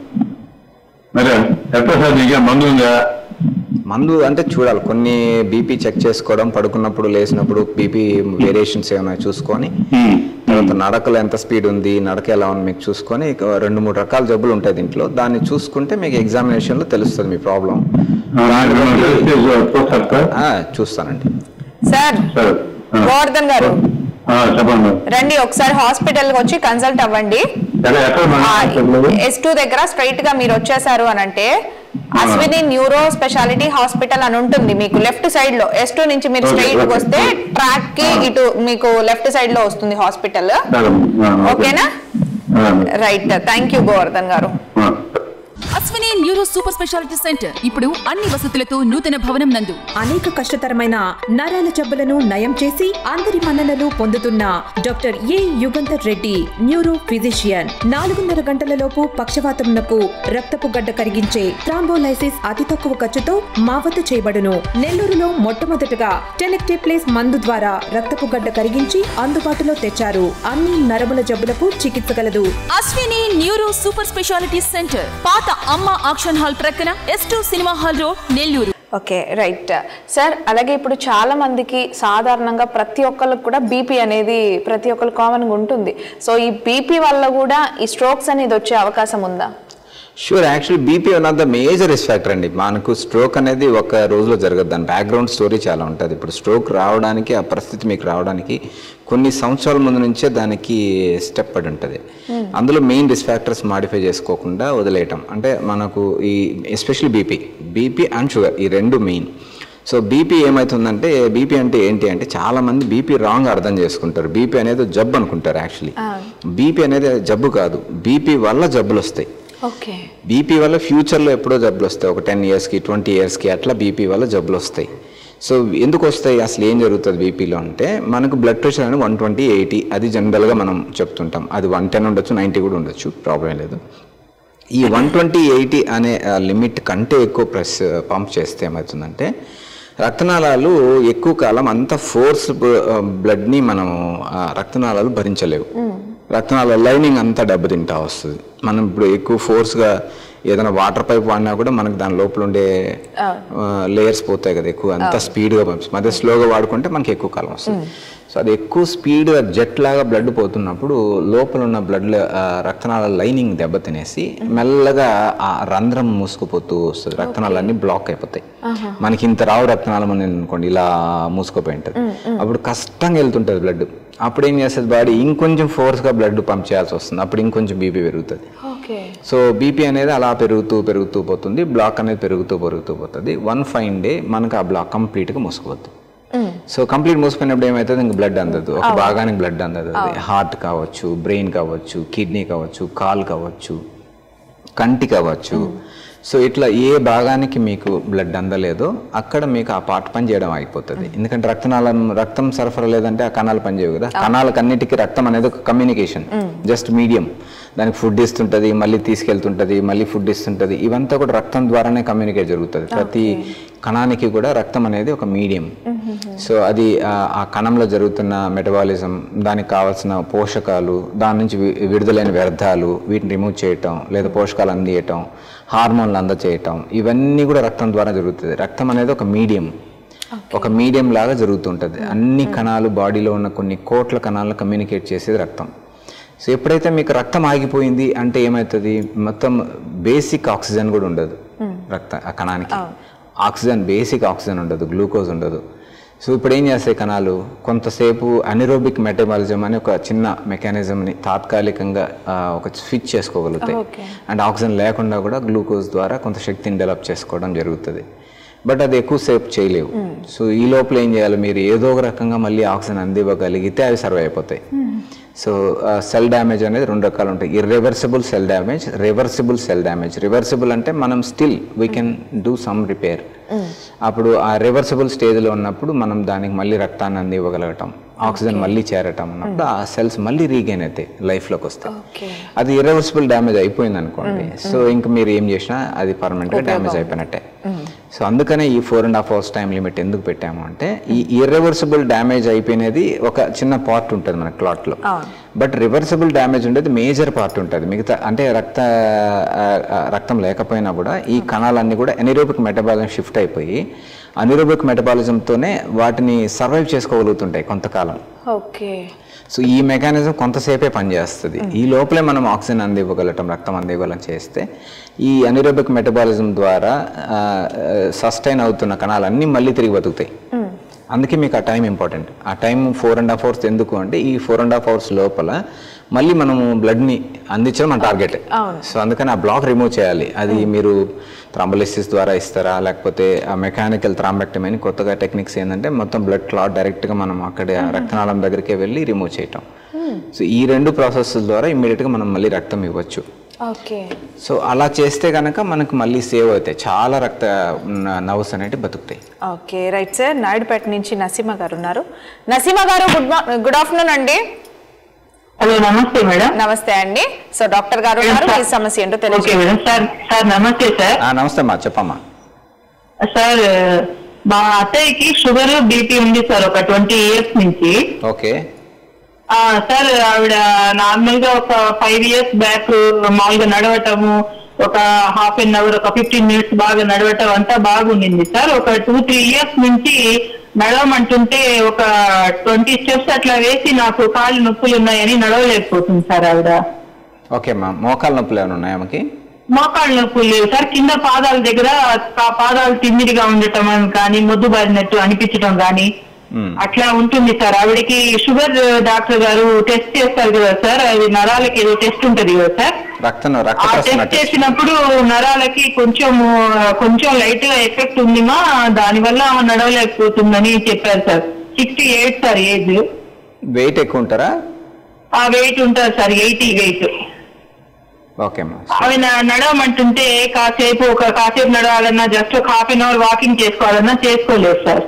మరి ఎట్లా సార్ నీకే మందు ఉందా మందు అంటే చూడాలి కొన్ని బీపీ చెక్ చేసుకోవడం పడుకున్నప్పుడు లేచినప్పుడు బీపీ వేరియేషన్స్ ఏమైనా చూసుకొని ఉమ్. తర్వాత నడకలో ఎంత స్పీడ్ ఉంది నడక ఎలా ఉంది మీకు చూసుకొని ఇక రెండు మూడు రకాల జబ్బులు ఉంటాయి దీంట్లో దాన్ని చూసుకుంటే మీకు ఎగ్జామినేషన్ లో తెలుస్తుంది మీ ప్రాబ్లం ఆ, మీరు ఏమైనా టెస్ట్ చేసి చూస్తారు సార్ చూస్తానండి సార్ సార్ ఆ. గోవర్ధన్ గారు ఆ, చెప్పండి మేడం. రండి ఒకసారి హాస్పిటల్ కి వచ్చి కన్సల్ట్ అవ్వండి ఎక్కడ ఎక్కడ మేడం? ఎస్ టూ దగ్గర స్ట్రైట్ గా మీరు వచ్చేసారు అని అంటే అశ్విని న్యూరో స్పెషాలిటీ హాస్పిటల్ అని ఉంటుంది మీకు లెఫ్ట్ సైడ్ లో ఎస్ టూ నుంచి మీరు Okay, స్ట్రైట్ okay. వస్తే ట్రాక్ కి ఇటు మీకు లెఫ్ట్ సైడ్ లో వస్తుంది హాస్పిటల్ సరే, ఆ, ఓకే. ఓకేనా ఆ, రైట్ థ్యాంక్ యూ గోవర్ధన్ గారు ఆ. అసలు Ashwini neuro super speciality centre ఇప్పుడు అన్ని వసతులతో నూతన భవనం నందు అనేక కష్టతరమైన నరాల జబ్బులను నయం చేసి అందరి మన్ననలు పొందుతున్న doctor A Yugandhar Reddy neuro physician నాలుగున్నర గంటలలోపు పక్షవాతమునకు రక్తపు గడ్డ కరిగించే థ్రాంబోలైసిస్ అతి తక్కువ ఖర్చుతో మా వద్ద చేయబడును నెల్లూరులో మొట్టమొదటగా టెనెక్టేప్లేస్ మందు ద్వారా రక్తపు గడ్డ కరిగించి అందుబాటులో తెచ్చారు అన్ని నరముల జబ్బులకు చికిత్స కలదు Ashwini neuro super speciality centre పాత అమ్మ ఆక్షన్ హాల్ ప్రక్కన S two cinema hall road Nellore okay right sir అలాగే ఇప్పుడు చాలా మందికి సాధారణంగా ప్రతి ఒక్కరికి కూడా బీపీ అనేది ప్రతి ఒక్కరు కామన్గా ఉంటుంది సో ఈ బీపీ వల్ల కూడా ఈ స్ట్రోక్స్ అనేది వచ్చే అవకాశం ఉందా sure actually BP one of the major risk factor అండి మనకు స్ట్రోక్ అనేది ఒక రోజులో జరగదు దాని బ్యాక్గ్రౌండ్ స్టోరీ చాలా ఉంటుంది ఇప్పుడు స్ట్రోక్ రావడానికి ఆ పరిస్థితి మీకు రావడానికి కొన్ని సంవత్సరాల ముందు నుంచే దానికి స్టెప్ పడి ఉంటుంది అందులో మెయిన్ రిస్క్ ఫ్యాక్టర్స్ మాడిఫై చేసుకోకుండా వదిలేయటం అంటే మనకు ఈ especially BP BP and sugar ఈ రెండు మెయిన్ సో బీపీ ఏమవుతుందంటే బీపీ అంటే ఏంటి అంటే చాలా మంది బీపీ రాంగ్ అర్థం చేసుకుంటారు బీపీ అనేది జబ్బు అనుకుంటారు యాక్చువల్లీ బీపీ అనేది జబ్బు కాదు బీపీ వల్ల జబ్బులు వస్తాయి ఓకే బీపీ వల్ల ఫ్యూచర్లో ఎప్పుడో జబ్బులు వస్తాయి ఒక టెన్ ఇయర్స్కి ట్వంటీ ఇయర్స్కి అట్లా బీపీ వల్ల జబ్బులు వస్తాయి సో ఎందుకు వస్తాయి అసలు ఏం జరుగుతుంది బీపీలో అంటే మనకు బ్లడ్ ప్రెషర్ అనేది వన్ ట్వంటీ ఎయిటీ అది జనరల్గా మనం చెప్తుంటాం అది వన్ టెన్ ఉండొచ్చు నైంటీ కూడా ఉండొచ్చు ప్రాబ్లం లేదు ఈ వన్ ట్వంటీ ఎయిటీ అనే లిమిట్ కంటే ఎక్కువ ప్రెస్ పంప్ చేస్తే ఏమవుతుందంటే రక్తనాళాలు ఎక్కువ కాలం అంత ఫోర్స్ బ్లడ్ని మనం ఆ రక్తనాళాలు భరించలేవు రక్తనాళాల లైనింగ్ అంతా దెబ్బతింటా వస్తుంది మనం ఇప్పుడు ఎక్కువ ఫోర్స్గా ఏదైనా వాటర్ పైప్ వాడినా కూడా మనకు దాని లోపల ఉండే లేయర్స్ పోతాయి కదా ఎక్కువ అంత స్పీడ్గా పంపిస్తుంది అదే స్లోగా వాడుకుంటే మనకి ఎక్కువ కాలం వస్తుంది సో అది ఎక్కువ స్పీడ్గా జెట్ లాగా బ్లడ్ పోతున్నప్పుడు లోపల ఉన్న బ్లడ్ రక్తనాళ లైనింగ్ దెబ్బతినేసి మెల్లగా ఆ రంధ్రం మూసుకుపోతూ వస్తుంది రక్తనాళాలన్నీ బ్లాక్ అయిపోతాయి మనకి ఇంత రావు రక్తనాళం అని అనుకోండి ఇలా మూసుకుపోయి ఉంటుంది అప్పుడు కష్టంగా వెళ్తుంటుంది బ్లడ్ అప్పుడు ఏం చేస్తుంది బాడీ ఇంకొంచెం ఫోర్స్గా బ్లడ్ పంప్ చేయాల్సి వస్తుంది అప్పుడు ఇంకొంచెం బీపీ పెరుగుతుంది ఓకే సో బీపీ అనేది అలా పెరుగుతూ పెరుగుతూ పోతుంది బ్లాక్ అనేది పెరుగుతూ పెరుగుతూ పోతుంది వన్ ఫైన్ డే మనకు ఆ బ్లాక్ కంప్లీట్గా మూసుకుపోతుంది సో కంప్లీట్ మూసిపోయినప్పుడు ఏమవుతుంది ఇంక బ్లడ్ అందదు ఒక భాగానికి బ్లడ్ అందదు అది హార్ట్ కావచ్చు బ్రెయిన్ కావచ్చు కిడ్నీ కావచ్చు కాల్ కావచ్చు కంటి కావచ్చు సో ఇట్లా ఏ భాగానికి మీకు బ్లడ్ అందలేదో అక్కడ మీకు ఆ పార్ట్ పని చేయడం అయిపోతుంది ఎందుకంటే రక్తనాళం రక్తం సరఫరా లేదంటే ఆ కణాలు పనిచేయవు కదా కణాలకు అన్నిటికీ రక్తం అనేది ఒక కమ్యూనికేషన్ జస్ట్ మీడియం దానికి ఫుడ్ ఇస్తుంటది మళ్ళీ తీసుకెళ్తుంటది మళ్ళీ ఫుడ్ ఇస్తుంటది ఇవంతా కూడా రక్తం ద్వారానే కమ్యూనికేట్ జరుగుతుంది ప్రతి కణానికి కూడా రక్తం అనేది ఒక మీడియం సో అది ఆ- ఆ కణంలో జరుగుతున్న మెటబాలిజం దానికి కావాల్సిన పోషకాలు దాని నుంచి వి- విడుదలైన వ్యర్థాలు వీటిని రిమూవ్ చేయటం లేదా పోషకాలు అందియటం హార్మోన్లు అందచేయటం ఇవన్నీ కూడా రక్తం ద్వారా జరుగుతుంది రక్తం అనేది ఒక మీడియం ఒక మీడియం లాగా జరుగుతుంటుంది అన్ని కణాలు బాడీలో ఉన్న కొన్ని కోట్ల కణాలను కమ్యూనికేట్ చేసేది రక్తం సో ఎప్పుడైతే మీకు రక్తం ఆగిపోయింది అంటే ఏమవుతుంది మొత్తం బేసిక్ ఆక్సిజన్ కూడా ఉండదు రక్త ఆ కణానికి ఆక్సిజన్ బేసిక్ ఆక్సిజన్ ఉండదు గ్లూకోజ్ ఉండదు సో ఇప్పుడు ఏం చేస్తాయి కణాలు కొంతసేపు అనిరోబిక్ మెటబాలిజం అని ఒక చిన్న మెకానిజంని తాత్కాలికంగా ఆ, ఒక స్విచ్ చేసుకోగలుగుతాయి అండ్ ఆక్సిజన్ లేకుండా కూడా గ్లూకోజ్ ద్వారా కొంత శక్తిని డెవలప్ చేసుకోవడం జరుగుతుంది బట్ అది ఎక్కువసేపు చేయలేవు సో ఈ లోపల ఏం చేయాలి మీరు ఏదో ఒక రకంగా మళ్ళీ ఆక్సిజన్ అందివ్వగలిగితే అవి సర్వ్ అయిపోతాయి సో సెల్ డ్యామేజ్ అనేది రెండు రకాలు ఉంటాయి irreversible cell damage reversible cell damage reversible అంటే మనం still we can do some repair అప్పుడు ఆ రివర్సిబుల్ స్టేజ్లో ఉన్నప్పుడు మనం దానికి మళ్ళీ రక్తాన్ని అందివ్వగలగటం ఆక్సిజన్ మళ్ళీ చేరటం అన్నప్పుడు ఆ సెల్స్ మళ్ళీ రీగైన్ అవుతాయి లైఫ్లోకి వస్తాయి అది ఇర్రివర్సిబుల్ డ్యామేజ్ అయిపోయింది అనుకోండి సో ఇంకా మీరు ఏం చేసినా అది పర్మనెంట్గా డ్యామేజ్ అయిపోయినట్టే సో అందుకనే ఈ four and half hours time limit ఎందుకు పెట్టాము అంటే ఈ ఇర్రివర్సిబుల్ డ్యామేజ్ అయిపోయినది ఒక చిన్న పార్ట్ ఉంటుంది మన క్లాట్లో బట్ రివర్సిబుల్ డ్యామేజ్ ఉండేది మేజర్ పార్ట్ ఉంటుంది మిగతా అంటే రక్త ఆ, ఆ, రక్తం లేకపోయినా కూడా ఈ కణాలన్నీ కూడా ఎనిరోబిక్ మెటబాలిజం షిఫ్ట్ అయిపోయి అనిరోబిక్ మెటబాలిజంతోనే వాటిని సర్వైవ్ చేసుకోగలుగుతుంటాయి కొంతకాలం ఓకే సో ఈ మెకానిజం కొంతసేపే పనిచేస్తుంది ఈ లోపలే మనం ఆక్సిజన్ అందివ్వగలటం రక్తం అందివ్వగలం చేస్తే ఈ అనిరోబిక్ మెటబాలిజం ద్వారా సస్టైన్ అవుతున్న కణాలన్నీ మళ్ళీ తిరిగి బతుకుతాయి అందుకే మీకు ఆ టైం ఇంపార్టెంట్ ఆ time four and half hours ఎందుకు అంటే ఈ ఫోర్ అండ్ హాఫ్ అవర్స్ లోపల మళ్ళీ మనము బ్లడ్ని అందించడం మన టార్గెట్ సో అందుకని ఆ బ్లాక్ రిమూవ్ చేయాలి అది మీరు థ్రాంబలిసిస్ ద్వారా ఇస్తారా లేకపోతే ఆ మెకానికల్ థ్రాంబెక్టమీ అని కొత్తగా టెక్నిక్స్ ఏంటంటే మొత్తం బ్లడ్ క్లాట్ డైరెక్ట్గా మనం అక్కడ రక్తనాళం దగ్గరికే వెళ్ళి రిమూవ్ చేయటం సో ఈ రెండు ప్రాసెస్ ద్వారా ఇమ్మీడియట్గా మనం మళ్ళీ రక్తం ఇవ్వచ్చు ఓకే సో అలా చేస్తే కనుక మనకు మళ్ళీ సేవ్ అవుతాయి చాలా రక్త నవ్స్ అనేవి బతుకుతాయి ఓకే రైట్ సార్ నాయుడుపేట నుంచి నసీమ గారు ఉన్నారు నసీమ గారు గుడ్ మార్నింగ్ గుడ్ ఆఫ్టర్నూన్ అండి హలో నమస్తే మేడం నమస్తే అండి సో డాక్టర్ గారు ఉన్నారు మీ సమస్య ఏంటో ఓకే తెలియజేయండి మేడం సార్ సార్ నమస్తే సార్ ఆ, నమస్తే అమ్మా చెప్పమ్మా సార్ మా అత్తయ్యకి షుగర్ బీపీ ఉంది సార్ ఒక ట్వంటీ ఇయర్స్ నుంచి ఓకే ఆ, సార్ ఆవిడ నార్మల్ గా ఒక ఫైవ్ ఇయర్స్ బ్యాక్ మామూలుగా నడవటము ఒక హాఫ్ అన్ అవర్ ఒక ఫిఫ్టీన్ మినిట్స్ బాగా నడవటం అంతా బాగుండింది సార్ ఒక టూ త్రీ ఇయర్స్ నుంచి నడవమంటుంటే ఒక ట్వంటీ స్టెప్స్ అట్లా వేసి నాకు కాళ్ళు నొప్పులు ఉన్నాయని నడవలేకపోతుంది సార్ ఆవిడ ఓకే అమ్మా మోకాల నొప్పులు ఏమైనా ఉన్నాయా ఆమెకి మోకాళ్ళ నొప్పులు లేవు సార్ కింద పాదాల దగ్గర ఆ పాదాలు తిమ్మిడిగా ఉండటం అని కానీ మొద్దు బారినట్టు అనిపించడం కానీ మ్మ్. అట్లా ఉంటుంది సార్ ఆవిడకి షుగర్ డాక్టర్ గారు టెస్ట్ చేస్తారు కదా సార్ అది నరాలకి ఏదో టెస్ట్ ఉంటది కదా సార్ రక్తం రక్త ఆ ప్రసరణ టెస్ట్ చేసినప్పుడు నరాలకి కొంచెం కొంచెం లైట్ గా ఎఫెక్ట్ ఉందిమా దాని వల్ల ఆమె నడవలేకపోతుందని చెప్పారు sir sixty eight sir age weight ఎక్కువ ఉంటారా ఆ వెయిట్ ఉంటుంది సార్ ఎయిటీ వెయిట్ ఓకే అమ్మా ఆమె న- నడవమంటుంటే కాసేపు ఒక కాసేపు నడవాలన్నా జస్ట్ ఒక హాఫ్ అన్ అవర్ వాకింగ్ చేసుకోవాలన్నా చేసుకోలేదు సార్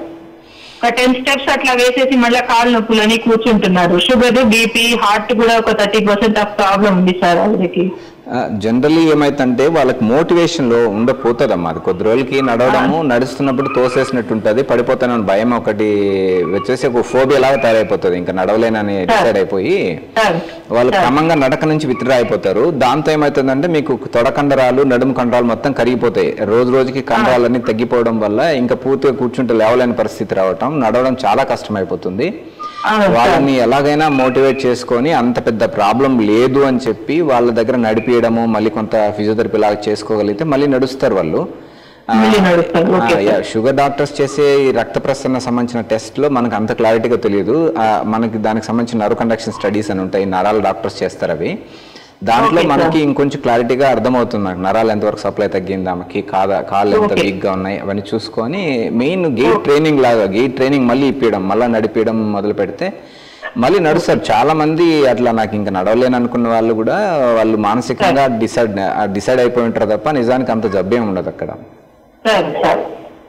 ఒక టెన్ స్టెప్స్ అట్లా వేసేసి మళ్ళీ కాళ్ళు నొప్పులని కూర్చుంటున్నారు షుగర్ బీపీ హార్ట్ కూడా ఒక థర్టీ పర్సెంట్ ఆఫ్ ప్రాబ్లం ఉంది సార్ ఆవిడకి జనరల్లీ ఏమైతుందంటే వాళ్ళకి మోటివేషన్ లో ఉండపోతుందమ్మా అది కొద్ది రోజులకి నడవడము నడుస్తున్నప్పుడు తోసేసినట్టు ఉంటుంది పడిపోతానని భయం ఒకటి వచ్చేసి ఒక ఫోబియా లాగా తయారైపోతుంది ఇంకా నడవలేనని డిసైడ్ అయిపోయి సార్ వాళ్ళు క్రమంగా నడక నుంచి విత్డ్రా అయిపోతారు దాంతో ఏమవుతుందంటే మీకు తొడ కండరాలు నడుము కండరాలు మొత్తం కరిగిపోతాయి రోజు రోజుకి కండరాలన్నీ తగ్గిపోవడం వల్ల ఇంకా పూర్తిగా కూర్చుంటే లేవలేని పరిస్థితి రావటం నడవడం చాలా కష్టమైపోతుంది అవును సార్. వాళ్ళని ఎలాగైనా మోటివేట్ చేసుకొని అంత పెద్ద ప్రాబ్లం లేదు అని చెప్పి వాళ్ళ దగ్గర నడిపియడము మళ్ళీ కొంత ఫిజియోథెరపీ లాగా చేసుకోగలిగితే మళ్ళీ నడుస్తారు వాళ్ళు ఆ, మళ్ళీ నడుస్తారు, ఓకే ఆ, యా, షుగర్ డాక్టర్స్ చేసే ఈ రక్త ప్రసరణ సంబంధించిన టెస్ట్లో మనకు అంత క్లారిటీగా తెలియదు ఆ, మనకి దానికి సంబంధించిన నర్వ్ కండక్షన్ స్టడీస్ అని ఉంటాయి నరాల డాక్టర్స్ చేస్తారు అవి దాంట్లో ఓకే, మనకి ఇంకొంచెం క్లారిటీగా అర్థమవుతుంది మనకి నరాలు ఎంతవరకు సప్లై తగ్గింది ఆమెకి కాదా కాళ్ళు ఎంత ఓకే. వీక్గా ఉన్నాయి అవన్నీ చూసుకొని మెయిన్ గేట్ ట్రైనింగ్ లాగా గేట్ ట్రైనింగ్ మళ్ళీ ఇప్పించడం మళ్ళీ నడిపించడం మొదలు పెడితే మళ్ళీ నడుస్తారు చాలా మంది అట్లా నాకు ఇంకా నడవలేను అనుకున్న వాళ్ళు కూడా వాళ్ళు మానసికంగా డిసైడ్ డిసైడ్ అయిపోయి ఉంటారు తప్ప నిజానికి అంత జబ్బేం ఉండదు అక్కడ సార్ సార్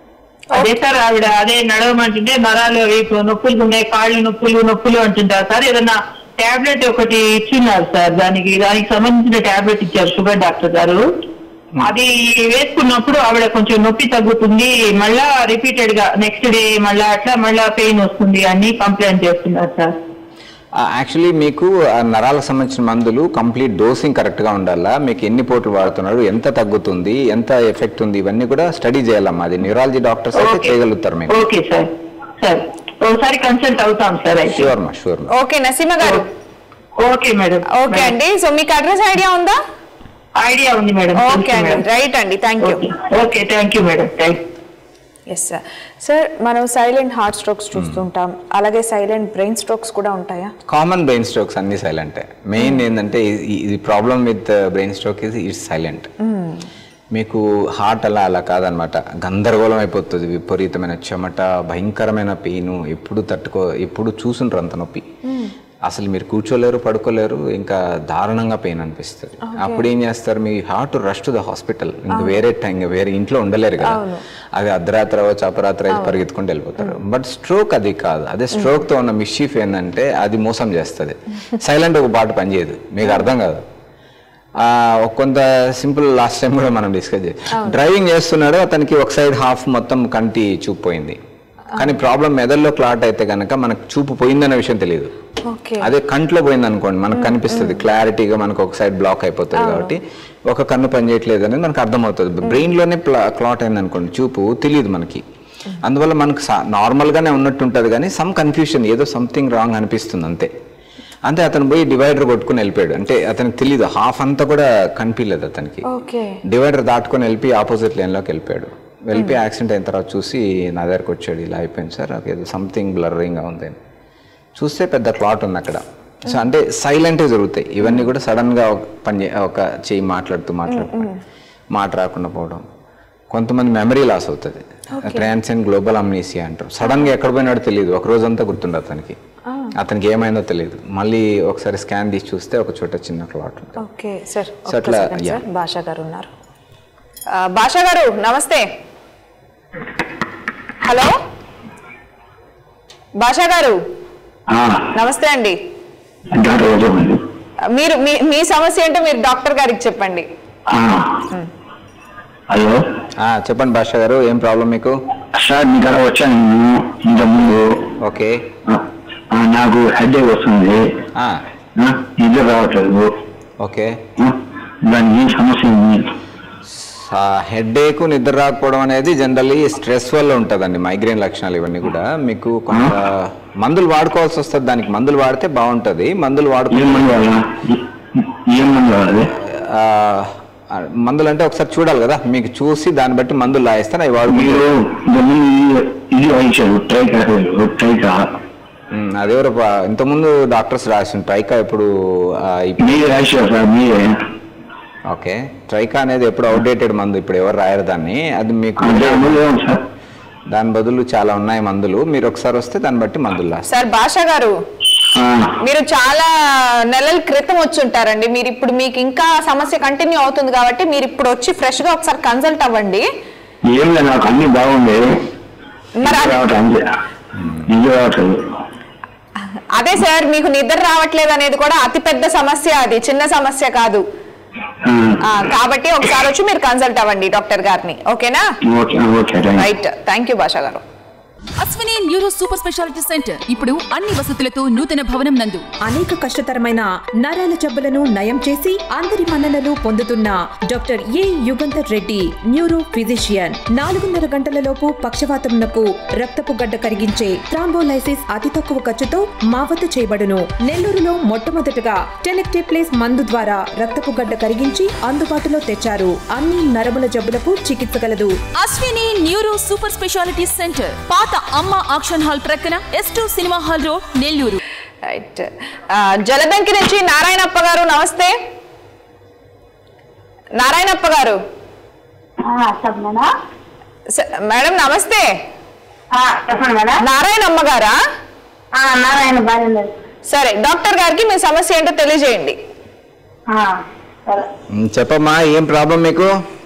అదే సార్ ఆవిడ అదే నడవమంటుంటే నరాలు ఇప్పుడు నొప్పులు ఉన్నాయి కాళ్ళు నొప్పులు నొప్పులు అంటుంటారు సార్ ఏదన్నా టాబ్లెట్ ఒకటి ఇచ్చున్నారు సార్ దానికి దానికి సంబంధించిన టాబ్లెట్ ఇచ్చారు షుగర్ డాక్టర్ గారు అది వేసుకున్నప్పుడు ఆవిడ కొంచెం నొప్పి తగ్గుతుంది మళ్ళా రిపీటెడ్ గా నెక్స్ట్ డే మళ్ళా అట్లా మళ్ళా పెయిన్ వస్తుంది అని కంప్లైంట్ చేస్తున్నారు సార్ యాక్చువల్లీ మీకు ఆ నరాలకు సంబంధించిన మందులు కంప్లీట్ డోసింగ్ కరెక్ట్గా ఉండాలా మీకు ఎన్ని పోట్లు వాడుతున్నారు ఎంత తగ్గుతుంది ఎంత ఎఫెక్ట్ ఉంది ఇవన్నీ కూడా స్టడీ చేయాలమ్మా అది న్యూరాలజీ డాక్టర్స్ అయితే ఓకే. చేయగలుగుతారు మీకు ఓకే సార్ సార్ ఒకసారి కన్సల్ట్ అవుతాం సార్ అయితే షూర్ మా షూర్ మా ఓకే నసీమ గారు ఓకే మేడం ఓకే అండి సో మీకు అడ్రస్ ఐడియా ఉందా ఐడియా ఉంది మేడం ఓకే అండి రైట్ అండి thank you okay thank you madam thanks sir sir మనం సైలెంట్ హార్ట్ స్ట్రోక్స్ చూస్తుంటాం అలాగే సైలెంట్ బ్రెయిన్ స్ట్రోక్స్ కూడా ఉంటాయా కామన్ బ్రెయిన్ స్ట్రోక్స్ అన్ని సైలెంట్ మెయిన్ ఏంటంటే ఈ- ఇది ప్రాబ్లమ్ విత్ బ్రెయిన్ స్ట్రోక్ ఇది ఇట్స్ సైలెంట్ మీకు హార్ట్ అలా అలా కాదనమాట గందరగోళం అయిపోతుంది విపరీతమైన చెమట భయంకరమైన పెయిన్ ఎప్పుడు తట్టుకో ఎప్పుడు చూసుంటారు అంత నొప్పి అసలు మీరు కూర్చోలేరు పడుకోలేరు ఇంకా దారుణంగా పెయిన్ అనిపిస్తుంది అప్పుడు ఏం చేస్తారు మీ heart rush to the hospital ఇంకా వేరే టైం వేరే ఇంట్లో ఉండలేరు కదా అది అర్ధరాత్రి అవ్వచ్చు అపరాత్రి అయితే పరిగెత్తుకుంటూ వెళ్ళిపోతారు బట్ స్ట్రోక్ అది కాదు అదే స్ట్రోక్ తో ఉన్న మిషీఫ్ ఏంటంటే అది మోసం చేస్తుంది సైలెంట్ ఒక పాట పనిచేయదు మీకు అర్థం కాదు ఆ, ఒక కొంత సింపుల్ లాస్ట్ టైం కూడా మనం డిస్కస్ చేసాం డ్రైవింగ్ చేస్తున్నాడు అతనికి ఒక సైడ్ హాఫ్ మొత్తం కంటి చూపు పోయింది కానీ ప్రాబ్లం మెదడులో క్లాట్ అయితే కనుక మనకు చూపు పోయిందనే విషయం తెలియదు ఓకే అదే కంట్లో పోయింది అనుకోండి మనకు కనిపిస్తుంది క్లారిటీగా మనకు ఒక సైడ్ బ్లాక్ అయిపోతుంది కాబట్టి ఒక కన్ను పనిచేయట్లేదు అనేది మనకు అర్థమవుతుంది బ్రెయిన్ లోనే క్లాట్ అయింది అనుకోండి చూపు తెలియదు మనకి అందువల్ల మనకు నార్మల్ గానే ఉన్నట్టు ఉంటుంది కానీ సమ్ కన్ఫ్యూషన్ ఏదో సంథింగ్ రాంగ్ అనిపిస్తుంది అంతే అంతే అతను పోయి డివైడర్ కొట్టుకుని వెళ్ళిపోయాడు అంటే అతనికి తెలియదు హాఫ్ అంతా కూడా కనిపించలేదు అతనికి ఓకే డివైడర్ దాటుకొని వెళ్ళి ఆపోజిట్ లైన్లోకి వెళ్ళిపోయాడు వెళ్ళిపోయి యాక్సిడెంట్ అయిన తర్వాత చూసి నా దగ్గరకు వచ్చాడు ఇలా అయిపోయింది సార్ నాకు ఏదో సంథింగ్ బ్లర్రింగ్గా ఉంది అని చూస్తే పెద్ద క్లాట్ ఉంది అక్కడ సో అంటే సైలెంట్గా జరుగుతాయి ఇవన్నీ కూడా సడన్గా ఒక పని చే- ఒక చెయ్యి మాట్లాడుతూ మాట్లాడుతూ మాట రాకుండా పోవడం కొంతమంది మెమరీ లాస్ అవుతుంది ట్రాన్స్ అండ్ గ్లోబల్ అమ్నీసియా అంటారు సడన్గా ఎక్కడ పోయినాడో తెలియదు ఒక రోజంతా గుర్తుండదు అతనికి అతనికి ఏమైందో తెలియదు మళ్ళీ ఒకసారి స్కాన్ తీసి చూస్తే ఒక చోట చిన్న క్లాట్ ఉంటుంది ఓకే సార్ So అట్లా, yeah. సార్ భాషా గారు ఉన్నారు ఆ, భాషా గారు నమస్తే హలో భాషా గారు నమస్తే అండి డాక్టర్ చెప్పండి మీరు మీ మీ సమస్య ఏంటో మీరు డాక్టర్ గారికి చెప్పండి హలో ఆ, చెప్పండి భాష గారు ఏం ప్రాబ్లం మీకు సార్ మీ దగ్గర వచ్చాను నేను ఇంతకుముందు ఓకే ఆ, నాకు హెడేక్ వస్తుంది ఆ, ఆ, నిద్ర రావట్లేదు ఓకే ఆ, దానికి ఏం సమస్య ఉంది హెడ్ఏక్ నిద్ర రాకపోవడం అనేది జనరల్లీ స్ట్రెస్ వల్ల ఉంటుందండి మైగ్రేన్ లక్షణాలు ఇవన్నీ కూడా మీకు కొంత మందులు వాడుకోవాల్సి వస్తుంది దానికి మందులు వాడితే బాగుంటుంది మందులు వాడుకో ఏం మందు కావాలా ఏం మందు కావాలి ఆ, ఆ, మందులు అంటే ఒకసారి చూడాలి కదా మీకు చూసి దాన్ని బట్టి మందులు లాయిస్తాను అవి వాడు మీరు ఇంతకుముందు ఇది- ఇది వాయించారు ట్రైకా ట్రైకా ఉమ్, అదెవరు ప- ఇంతకుముందు డాక్టర్స్ రాసిన ట్రైకా ఇప్పుడు ఆ, ఇప్- మీరే రాశారు సార్ మీరే ఓకే ట్రైకా అనేది ఎప్పుడు అవుట్డేటెడ్ మందు ఇప్పుడు ఎవరు రాయరు దాన్ని అది మీకు అంటే మందు ఏమో సార్ దాని బదులు చాలా ఉన్నాయి మందులు మీరు ఒకసారి వస్తే దాన్ని బట్టి మందులు లాస్తారు సార్ భాషా గారు ఆ, మీరు చాలా నెలల క్రితం వచ్చి ఉంటారండి మీరు ఇప్పుడు మీకు ఇంకా సమస్య కంటిన్యూ అవుతుంది కాబట్టి మీరు ఇప్పుడు వచ్చి ఫ్రెష్ గా ఒకసారి కన్సల్ట్ అవ్వండి ఏం లేదు నాకు అన్ని బాగుంది మరి నిద్ర అది- రావట్లేదు అంతే నిద్ర రావట్లేదు అదే సార్ మీకు నిద్ర రావట్లేదు అనేది కూడా అతి పెద్ద సమస్య అది చిన్న సమస్య కాదు ఆ, ఆ, కాబట్టి ఒకసారి వచ్చి మీరు కన్సల్ట్ అవ్వండి డాక్టర్ గారిని ఓకేనా okay okay thank you. Right thank you Basha గారు Ashwini neuro super speciality centre ఇప్పుడు అన్ని వసతులతో నూతన భవనం నందు అనేక కష్టతరమైన నరాల జబ్బులను నయం చేసి అందరి మన్ననలు పొందుతున్న doctor A Yugandhar Reddy neuro physician నాలుగున్నర గంటలలోపు పక్షవాతంనకు రక్తపు గడ్డ కరిగించే థ్రాంబోలైసిస్ అతి తక్కువ ఖర్చుతో మా వద్ద చేయబడును నెల్లూరులో మొట్టమొదటగా టెనెక్టేప్లేస్ మందు ద్వారా రక్తపు గడ్డ కరిగించి అందుబాటులో తెచ్చారు అన్ని నరముల జబ్బులకు చికిత్స కలదు Ashwini neuro super speciality centre పాత అమ్మ ఆక్షన్ హాల్ ప్రక్కన S two cinema hall road Nellore right ఆ, జలదంకి నుంచి నారాయణప్ప గారు నమస్తే నారాయణప్ప గారు చెప్పనా స- మేడం నమస్తే చెప్పండి మేడం నారాయణమ్మ గారా నారాయణ బాగా సరే డాక్టర్ గారికి మీ సమస్య ఏంటో తెలియజేయండి సరే ఉమ్, చెప్పమ్మా ఏం ప్రాబ్లం మీకు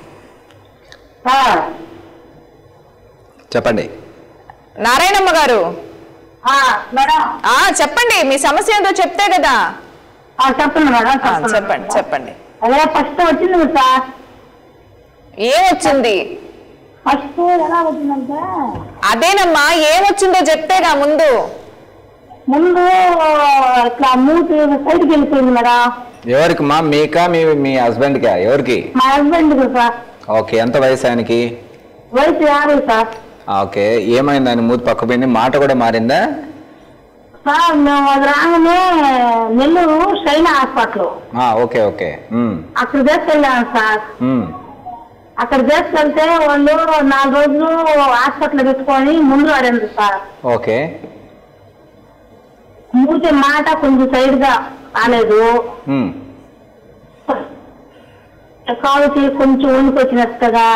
చెప్పండి నారాయణమ్మ గారు మేడం ఆ చెప్పండి మీ సమస్య ఏంటో చెప్తే కదా చెప్పండి మేడం ఆ, చెప్పండి చెప్పండి అదే ఫస్ట్ వచ్చింది సార్ ఏమొచ్చింది ఫస్ట్ ఎలా వచ్చిందంటే అదేనమ్మా ఏమొచ్చిందో చెప్తేగా ముందు ముందు ఇట్లా మూతి సైడ్కి వెళ్ళిపోయింది మేడం ఎవరికి మా మీకా మీ మీ హస్బెండ్కా ఎవరికి మా హస్బెండ్ సార్ ఓకే ఎంత వయసు ఆయనకి వయసు యాభై సార్ ఆ, ఓకే ఏమైంది ఆయన మూతి పక్క పోయింది మాట కూడా మారిందా సార్ మేము అది రాగానే నెల్లూరు షైనా హాస్పిటల్ ఆ, ఓకే ఓకే ఉమ్, అక్కడ తీసుకెళ్ళాను సార్ ఉమ్, అక్కడ తీసుకెళ్తే వాళ్ళు నాలుగు రోజులు హాస్పిటల్ పెట్టుకొని ముందు వాడింది సార్ ఓకే మూతి మాట కొంచెం సైడ్ గా రాలేదు ఉమ్, కాలుకి కొంచెం వణుకొచ్చినట్టుగా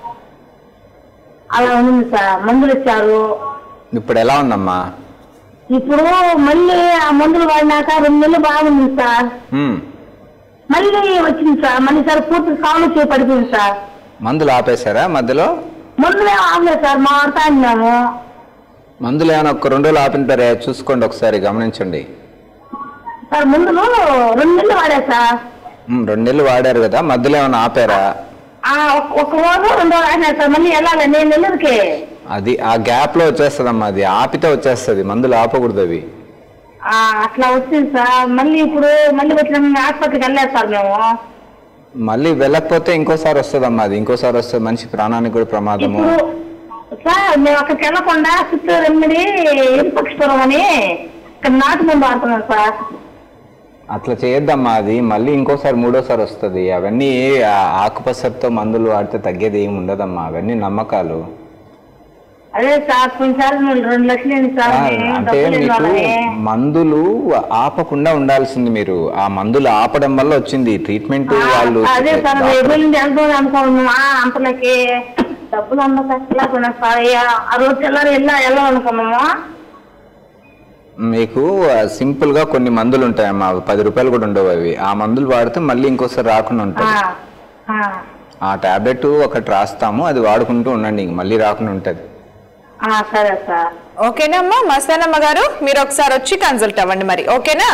అలా ఉంది సార్ మందులు ఇచ్చారు ఇప్పుడు ఎలా ఉందమ్మా ఇప్పుడు మళ్ళీ ఆ మందులు వాడినాక రెండు నెలలు బాగుంది సార్ ఉమ్, మళ్ళీ వచ్చింది సార్ మళ్ళీ సార్ పూర్తి కాలు చేయి పడిపోయింది సార్ మందులు ఆపేశారా మధ్యలో మందులు ఏం ఆగలేదు సార్ మా వాడతా అన్నాము మందులు ఏమైనా ఒక రెండు రోజులు ఆపిన చూసుకోండి ఒకసారి గమనించండి సార్ మందులు రెండు నెలలు వాడా సార్ ఉమ్, రెండు నెలలు వాడారు కదా మధ్యలో ఏమైనా ఆపారా ఆ, ఒక- ఒక రోజు రెండు రోజులు ఆడినా సార్ మళ్ళీ వెళ్ళాలి నేను నెల్లూరుకి అది ఆ గ్యాప్ లో వచ్చేస్తుందమ్మా అది ఆపితే వచ్చేస్తుంది మందులు ఆపకూడదు అవి ఆ, అట్లా వచ్చింది సార్ మళ్ళీ ఇప్పుడు మళ్ళీ వచ్చిన హాస్పిటల్కి వెళ్ళలేదు సార్ మేము మళ్ళీ వెళ్ళకపోతే ఇంకోసారి వస్తుందమ్మా అది ఇంకోసారి వస్తే మనిషి ప్రాణానికి కూడా ప్రమాదము ఇప్పుడు సార్ మేము అక్కడికి వెళ్ళకుండా చిత్తూరు ఎనిమిది ఇరుపక్షపురం అని ఇక్కడ నాటు ముందు ఆడుతున్నాం సార్ అట్లా చేయొద్దమ్మా అది మళ్ళీ ఇంకోసారి మూడోసారి వస్తుంది అవన్నీ ఆ ఆకుపసరుతో మందులు వాడితే తగ్గేది ఏమి ఉండదమ్మా అవన్నీ నమ్మకాలు అదే సార్ కొన్నిసార్లు మీరు రెండు లక్షలు ఏంటి సార్ ఆ, మేము అంటే డబ్బులు మీకు ఇవ్వాలని. మందులు ఆపకుండా ఉండాల్సింది మీరు ఆ మందులు ఆపడం వల్ల వచ్చింది ట్రీట్మెంట్ ఆ, వాళ్ళు అదే సార్ డాక్టర్- ఎప్పుడు నుంచి వెళ్తాం అనుకున్నాం ఆ, అంతలకి డబ్బులు అన్న సార్ ఎలా కొన్నాం సార్ అయ్యా, ఆ రోజు తెల్లారి వెళ్ళా వెళ్ళాలనుకున్నాము మీకు సింపుల్ గా కొన్ని మందులు ఉంటాయమ్మా అవి పది రూపాయలు కూడా ఉండవు అవి ఆ మందులు వాడితే మళ్ళీ ఇంకోసారి రాకుండా ఉంటుంది ఆ టాబ్లెట్ ఒకటి రాస్తాము అది వాడుకుంటూ ఉండండి ఇంక మళ్ళీ రాకుండా ఉంటుంది సరే సార్ ఓకేనమ్మా మస్తానమ్మ గారు మీరు ఒకసారి వచ్చి కన్సల్ట్ అవ్వండి మరి ఓకేనా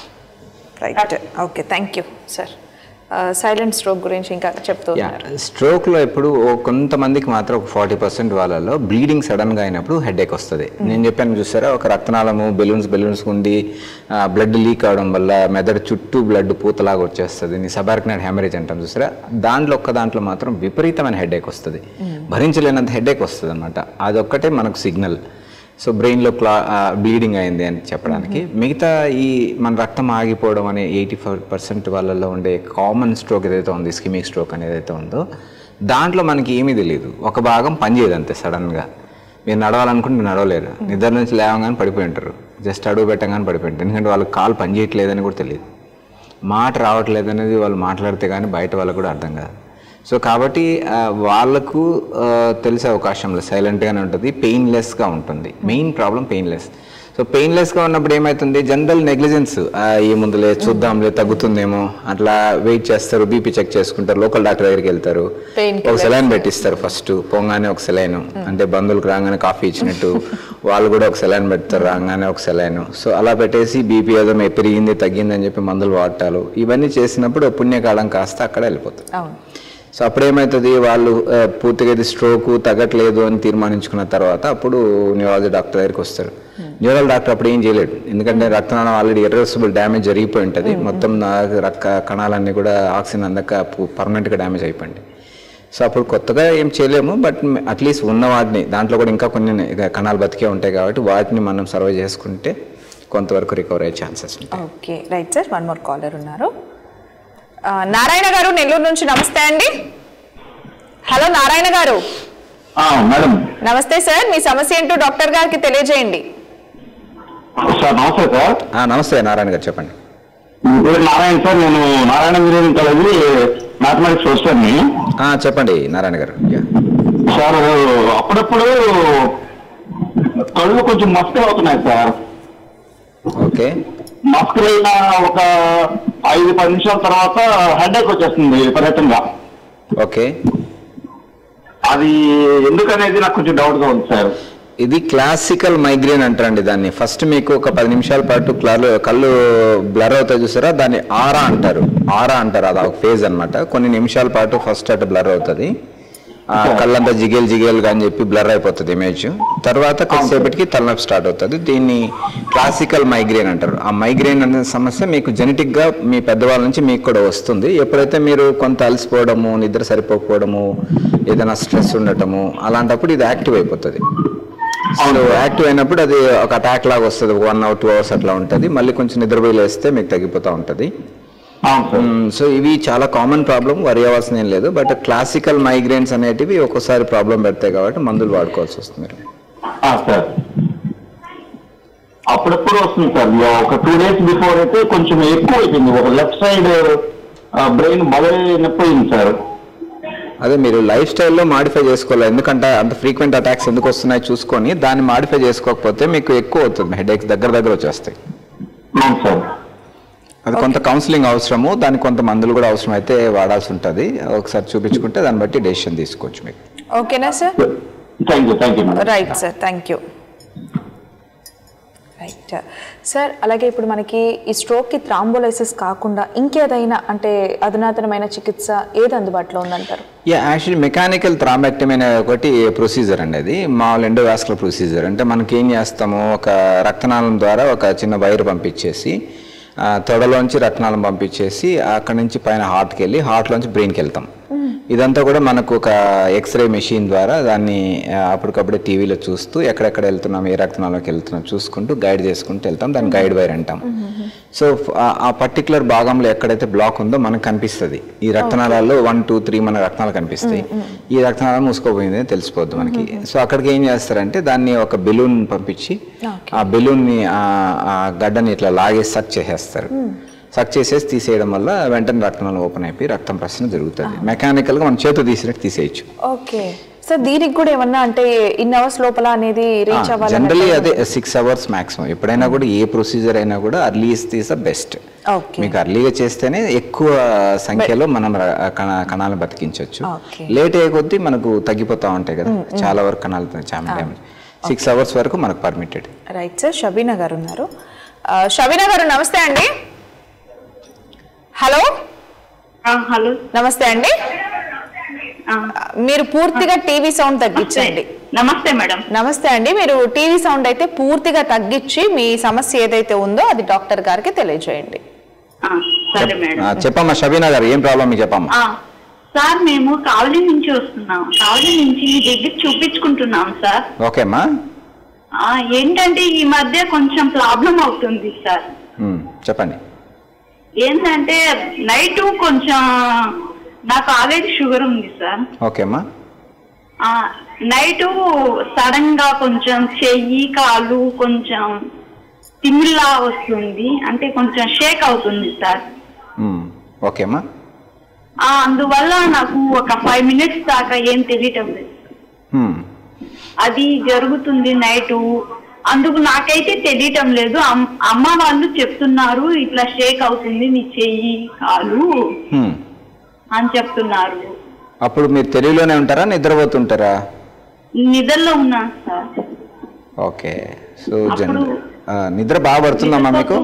right okay thank you sir silent stroke గురించి ఇంకా చెప్తూ ఉన్నారు స్ట్రోక్ లో ఇప్పుడు ఓ కొంతమందికి మాత్రం ఒక ఫార్టీ పర్సెంట్ వాళ్ళలో బ్లీడింగ్ సడన్ గా అయినప్పుడు హెడ్ వస్తుంది నేను చెప్పాను చూసారా ఒక రక్తనాళము బెలూన్స్ బెలూన్స్ ఉండి బ్లడ్ లీక్ అవడం వల్ల మెదడు చుట్టూ బ్లడ్ పూతలాగా వచ్చేస్తుంది నీ సబార్కినైడ్ హ్యామరేజ్ అంటాం చూసారా దాంట్లో ఒక్క దాంట్లో మాత్రం విపరీతమైన హెడ్ వస్తుంది భరించలేనంత హెడ్ వస్తుంది అనమాట అదొక్కటే మనకు సిగ్నల్ సో బ్రెయిన్లో క్లా బ్లీడింగ్ అయింది అని చెప్పడానికి మిగతా ఈ మన రక్తం ఆగిపోవడం అనే ఎయిటీ ఫైవ్ పర్సెంట్ వాళ్ళలో ఉండే కామన్ స్ట్రోక్ ఏదైతే ఉంది స్కిమిక్ స్ట్రోక్ అనేది ఏదైతే ఉందో దాంట్లో మనకి ఏమీ తెలియదు ఒక భాగం పనిచేయదు అంతే సడన్గా మీరు నడవాలనుకుంటే మీరు నడవలేరు నిద్ర నుంచి లేవగానే పడిపోయి ఉంటారు జస్ట్ అడుగు పెట్టగానే పడిపోయి ఉంటారు ఎందుకంటే వాళ్ళకి కాలు పనిచేయట్లేదని కూడా తెలియదు మాట రావట్లేదు అనేది వాళ్ళు మాట్లాడితే కానీ బయట వాళ్ళకు కూడా అర్థం కాదు సో కాబట్టి ఆ, వాళ్ళకు ఆ, తెలిసే అవకాశం లేదు సైలెంట్గానే ఉంటుంది పెయిన్లెస్గా ఉంటుంది మెయిన్ ప్రాబ్లం పెయిన్లెస్ సో పెయిన్లెస్గా ఉన్నప్పుడు ఏమవుతుంది జనరల్ నెగ్లిజెన్స్ ఏముందులే చూద్దాంలే తగ్గుతుందేమో అట్లా వెయిట్ చేస్తారు బీపీ చెక్ చేసుకుంటారు లోకల్ డాక్టర్ దగ్గరికి వెళ్తారు Pain ఒక సెలైన్ పెట్టిస్తారు ఫస్ట్ పోగానే ఒక సెలైన్ అంటే బంధువులకు రాగానే కాఫీ ఇచ్చినట్టు వాళ్ళు కూడా ఒక సెలైన్ పెడతారు రాగానే ఒక సెలైన్ సో అలా పెట్టేసి బీపీ ఏదో మే- పెరిగింది తగ్గింది అని చెప్పి మందులు వాడటాలు ఇవన్నీ చేసినప్పుడు పుణ్యకాలం కాస్త అక్కడ వెళ్ళిపోతుంది అవును సో అప్పుడు ఏమవుతుంది వాళ్ళు ఆ, పూర్తిగా ఇది స్ట్రోక్ తగ్గట్లేదు అని తీర్మానించుకున్న తర్వాత అప్పుడు న్యూరాలజీ డాక్టర్ దగ్గరికి వస్తారు న్యూరల్ డాక్టర్ అప్పుడు ఏం చేయలేడు ఎందుకంటే రక్తనాళం ఆల్రెడీ ఇర్రెసిబుల్ డ్యామేజ్ జరిగిపోయి ఉంటుంది మొత్తం నా రక్త కణాలన్నీ కూడా ఆక్సిజన్ అందక పర్మనెంట్గా డ్యామేజ్ అయిపోయింది సో అప్పుడు కొత్తగా ఏం చేయలేము బట్ అట్లీస్ట్ ఉన్న వాటిని దాంట్లో కూడా ఇంకా కొన్ని కణాలు బతికే ఉంటాయి కాబట్టి వాటిని మనం సర్వే చేసుకుంటే కొంతవరకు రికవర్ అయ్యే ఛాన్సెస్ ఉంటాయి okay right sir one more caller ఉన్నారు ఆ, నారాయణ గారు నెల్లూరు నుంచి నమస్తే అండి హలో నారాయణ గారు మేడం నమస్తే సార్ మీ సమస్య ఏంటో డాక్టర్ గారికి తెలియజేయండి సార్ నమస్తే సార్ ఆ, నమస్తే నారాయణ గారు చెప్పండి మీ పేరు నారాయణ సార్ నేను నారాయణ ఇంజనీరింగ్ కాలేజీ మ్యాథమెటిక్స్ వస్తాను ఆ, చెప్పండి నారాయణ గారు యా. సార్ అప్పుడప్పుడు కళ్ళు కొంచెం మస్క్ అవుతున్నాయి సార్ ఓకే మస్క్ అయిన ఒక ఐదు పది నిమిషాల తర్వాత హెడేక్ వచ్చేస్తుంది విపరీతంగా ఓకే అది ఎందుకనేది నాకు కొంచెం డౌట్ గా ఉంది సార్ ఇది క్లాసికల్ మైగ్రేన్ అంటారండి దాన్ని ఫస్ట్ మీకు ఒక పది నిమిషాల పాటు కళ్ళు కళ్ళు బ్లర్ అవుతాయి చూసారా దాన్ని ఆరా అంటారు ఆరా అంటారు అది ఒక ఫేజ్ అన్నమాట కొన్ని నిమిషాల పాటు ఫస్ట్ అటు బ్లర్ అవుతుంది ఆ కళ్ళంతా జిగేల్ జిగేల్గా అని చెప్పి బ్లర్ అయిపోతుంది ఇమేజ్ తర్వాత కొద్దిసేపటికి తలనొప్పి స్టార్ట్ అవుతుంది దీన్ని క్లాసికల్ మైగ్రేన్ అంటారు ఆ మైగ్రేన్ అనే సమస్య మీకు జెనెటిక్ గా మీ పెద్దవాళ్ళ నుంచి మీకు కూడా వస్తుంది ఎప్పుడైతే మీరు కొంత అలసిపోవడము నిద్ర సరిపోకపోవడము ఏదైనా స్ట్రెస్ ఉండటము అలాంటప్పుడు ఇది యాక్టివ్ అయిపోతుంది సో యాక్టివ్ అయినప్పుడు అది ఒక అటాక్ లాగా వస్తుంది ఒక వన్ అవర్ టూ అవర్స్ అట్లా ఉంటుంది మళ్ళీ కొంచెం నిద్రపోయి లేస్తే మీకు తగ్గిపోతూ ఉంటుంది అవును సార్ సో ఇవి చాలా కామన్ ప్రాబ్లం వరి అవ్వాల్సిన ఏం లేదు బట్ క్లాసికల్ మైగ్రేన్స్ అనేటివి ఒక్కోసారి ప్రాబ్లం పెడతాయి కాబట్టి మందులు వాడుకోవాల్సి వస్తుంది మీరు ఆ, సార్ అప్పుడప్పుడు వస్తుంది సార్ ఒక టూ డేస్ బిఫోర్ అయితే కొంచెం ఎక్కువ అయిపోయింది ఒక లెఫ్ట్ సైడ్ బ్రెయిన్ బలైపోయింది సార్ అదే మీరు లైఫ్ స్టైల్లో మాడిఫై చేసుకోవాలి ఎందుకంటే అంత ఫ్రీక్వెంట్ అటాక్స్ ఎందుకు వస్తున్నాయి చూసుకొని దాన్ని మాడిఫై చేసుకోకపోతే మీకు ఎక్కువ అవుతుంది హెడేక్స్ దగ్గర దగ్గర వచ్చేస్తాయి అవును సార్ అది కొంత కౌన్సిలింగ్ అవసరము దానికి కొంత మందులు కూడా అవసరం అయితే వాడాల్సి ఉంటుంది ఒకసారి చూపించుకుంటే దాన్ని బట్టి డెసిషన్ తీసుకోవచ్చు మీకు ఓకేనా sir thank you thank you madam right sir thank you right sir అలాగే ఇప్పుడు మనకి ఈ స్ట్రోక్కి థ్రాంబోలైసిస్ కాకుండా ఇంకేదైనా అంటే అధునాతనమైన చికిత్స ఏది అందుబాటులో ఉందంటారు యా యాక్చువల్లీ మెకానికల్ థ్రాంబెక్టమీ అనే ఒకటి ప్రొసీజర్ అండి అది మామూలు ఎండోవాస్కులర్ ప్రొసీజర్ అంటే మనకి ఏం చేస్తాము ఒక రక్తనాళం ద్వారా ఒక చిన్న వైర్ పంపించేసి ఆ, తొడలోంచి రక్తనాళం పంపించేసి అక్కడి నుంచి పైన హార్ట్కి వెళ్ళి హార్ట్లోంచి బ్రెయిన్కి వెళ్తాం ఇదంతా కూడా మనకు ఒక ఎక్స్రే మెషిన్ ద్వారా దాన్ని ఆ, అప్పటికప్పుడే టీవీలో చూస్తూ ఎక్కడెక్కడ వెళ్తున్నాం ఏ రక్తనాళంలోకి వెళ్తున్నాం చూసుకుంటూ గైడ్ చేసుకుంటూ వెళ్తాం దాన్ని గైడ్ వైర్ అంటాం సో ఆ- ఆ పర్టికులర్ భాగంలో ఎక్కడైతే బ్లాక్ ఉందో మనకు కనిపిస్తుంది ఈ రక్తనాళాల్లో వన్ టూ త్రీ మన రక్తనాలు కనిపిస్తాయి ఈ రక్తనాళం మూసుకోపోయింది అని తెలిసిపోద్ది మనకి సో అక్కడికి ఏం చేస్తారంటే దాన్ని ఒక బెలూన్ పంపించి ఆ బెలూన్ని ఆ గడ్డని ఇట్లా లాగేసి సక్ చేసేస్తారు సక్ చేసేసి తీసేయడం వల్ల వెంటనే రక్తనాళం ఓపెన్ అయిపోయి రక్తం ప్రసరణ జరుగుతుంది మెకానికల్గా మనం చేతి తీసినట్టు తీసేయచ్చు ఓకే సార్ దీనికి కూడా ఏమన్నా అంటే ఇన్ అవర్స్ లోపల అనేది రీచ్ జనరలీ అవ్వాలి అదే సిక్స్ అవర్స్ మాక్సిమం ఎప్పుడైనా కూడా ఏ ప్రొసీజర్ అయినా కూడా earliest is the best okay మీకు అర్లీగా చేస్తేనే ఎక్కువ సంఖ్యలో మనం ర- కణ- కణాలను బతికించవచ్చు Okay. లేట్ అయ్యే కొద్దీ మనకు తగ్గిపోతా ఉంటాయి కదా చాలా వరకు కణాలు చాలా సిక్స్ అవర్స్ వరకు మనకు పర్మిటెడ్ రైట్ సార్ షబీనా గారు ఉన్నారు ఆ, షబీనా గారు నమస్తే అండి హలో హలో నమస్తే అండి మీరు పూర్తిగా టీవీ సౌండ్ తగ్గించండి నమస్తే మేడం నమస్తే అండి మీరు టీవీ సౌండ్ అయితే పూర్తిగా తగ్గించి మీ సమస్య ఏదైతే ఉందో అది డాక్టర్ గారికి తెలియజేయండి సరే మేడం చెప్పమ్మా షబీనా గారు ఏం ప్రాబ్లం మీకు చెప్పమ్మా ఆ, సార్ మేము కావలి నుంచి వస్తున్నాం కావలి నుంచి మీ దగ్గర చూపించుకుంటున్నాం సార్ ఓకే అమ్మా ఆ, ఏంటంటే ఈ మధ్య కొంచెం ప్రాబ్లం అవుతుంది సార్ ఉమ్, చెప్పండి ఏంటంటే నైట్ కొంచెం నాకు ఆల్రెడీ షుగర్ ఉంది సార్ ఓకే అమ్మా ఆ నైట్ సడన్ గా కొంచెం చెయ్యి కాలు కొంచెం తిమ్మిల్లా వస్తుంది అంటే కొంచెం షేక్ అవుతుంది సార్ ఉమ్, ఓకే అమ్మా ఆ అందువల్ల నాకు ఒక ఫైవ్ మినిట్స్ దాకా ఏం తెలియటం లేదు ఉమ్, అది జరుగుతుంది నైట్ అందుకు నాకైతే తెలియటం లేదు అమ్- అమ్మ వాళ్ళు చెప్తున్నారు ఇట్లా షేక్ అవుతుంది నీ చెయ్యి కాలు ఉమ్. అని చెప్తున్నారు అప్పుడు మీరు తెలుగులోనే ఉంటారా నిద్రపోతుంటారా నిద్రలో ఉన్నాను సార్ ఓకే సో జనరల్ నిద్ర బాగా పడుతుందమ్మా మీకు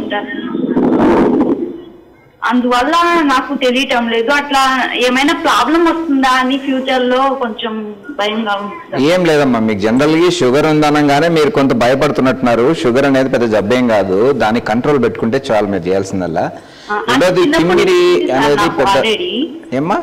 అందువల్ల నాకు తెలియటం లేదు అట్లా ఏమైనా ప్రాబ్లం వస్తుందా అని ఫ్యూచర్ లో కొంచెం భయంగా ఉంది సార్ ఏం లేదమ్మా మీకు జనరల్గా షుగర్ ఉందనగానే మీరు కొంత భయపడుతున్నట్టున్నారు షుగర్ అనేది పెద్ద జబ్బేం కాదు దాన్ని కంట్రోల్ పెట్టుకుంటే చాలు మీరు చేయాల్సిందల్లా ఆ, రెండోది చిన్నప్పటి తిమ్మిరి నుంచి సార్ అనేది నాకు పెద్ద already. ఏమ్మా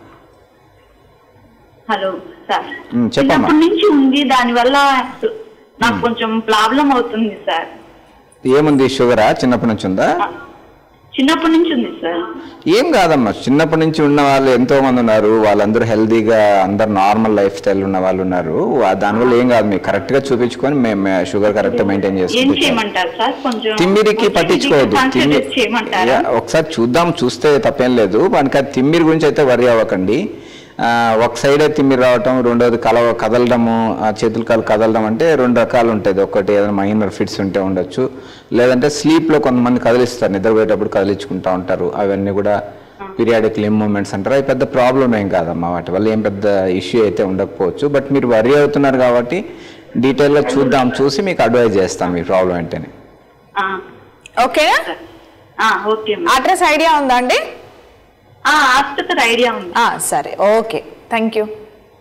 హలో సార్ ఉమ్, చెప్పమ్మా. చిన్నప్పటి నుంచి ఉంది దాని వల్ల నాకు కొంచెం ప్రాబ్లం అవుతుంది సార్ ఏముంది షుగరా చిన్నప్పటి నుంచి ఉందా చిన్నప్పటి నుంచి ఉంది సార్ ఏం కాదమ్మా చిన్నప్పటి నుంచి ఉన్న వాళ్ళు ఎంతో మంది ఉన్నారు వాళ్ళందరూ హెల్దీగా అందరు నార్మల్ లైఫ్ స్టైల్ ఉన్న వాళ్ళు ఉన్నారు వా- దానివల్ల ఏం కాదు మీరు కరెక్ట్ గా చూపించుకొని మేము షుగర్ కరెక్ట్ మెయింటైన్ ఏం చేసుకుంటే చేయమంటారు సార్ కొంచెం తిమ్మిరికి కొంచెం పట్టించుకోవద్దు ఇది తిమ్మి- consider చేయమంటారా యా, ఒకసారి చూద్దాం చూస్తే తప్పేం లేదు మనకి ఆ తిమ్మిరి గురించి అయితే వరి అవ్వకండి ఆ, ఒక సైడే తిమ్మిరి రావటం రెండోది కల కదలడము ఆ చేతులు కాలు కదలడం అంటే రెండు రకాలు ఉంటుంది ఒకటి ఏదైనా మైనర్ ఫిట్స్ ఉంటే ఉండొచ్చు లేదంటే స్లీప్లో కొంతమంది కదిలిస్తారు నిద్రపోయేటప్పుడు కదిలించుకుంటా ఉంటారు అవన్నీ కూడా పీరియాడిక్ లిమ్ మూమెంట్స్ అంటారు అవి పెద్ద ప్రాబ్లం ఏం కాదమ్మా వాటి వల్ల ఏం పెద్ద ఇష్యూ అయితే ఉండకపోవచ్చు బట్ మీరు వరి అవుతున్నారు కాబట్టి డీటెయిల్గా చూద్దాం చూసి మీకు అడ్వైజ్ చేస్తాం మీ ప్రాబ్లం ఏంటని ఆ, ఓకేనా ఆ, ఓకే మేడం. అడ్రస్ ఐడియా ఉందా అండి ఆ, ఆసుపత్రి ఐడియా ఉంది ఆ, సరే okay thank you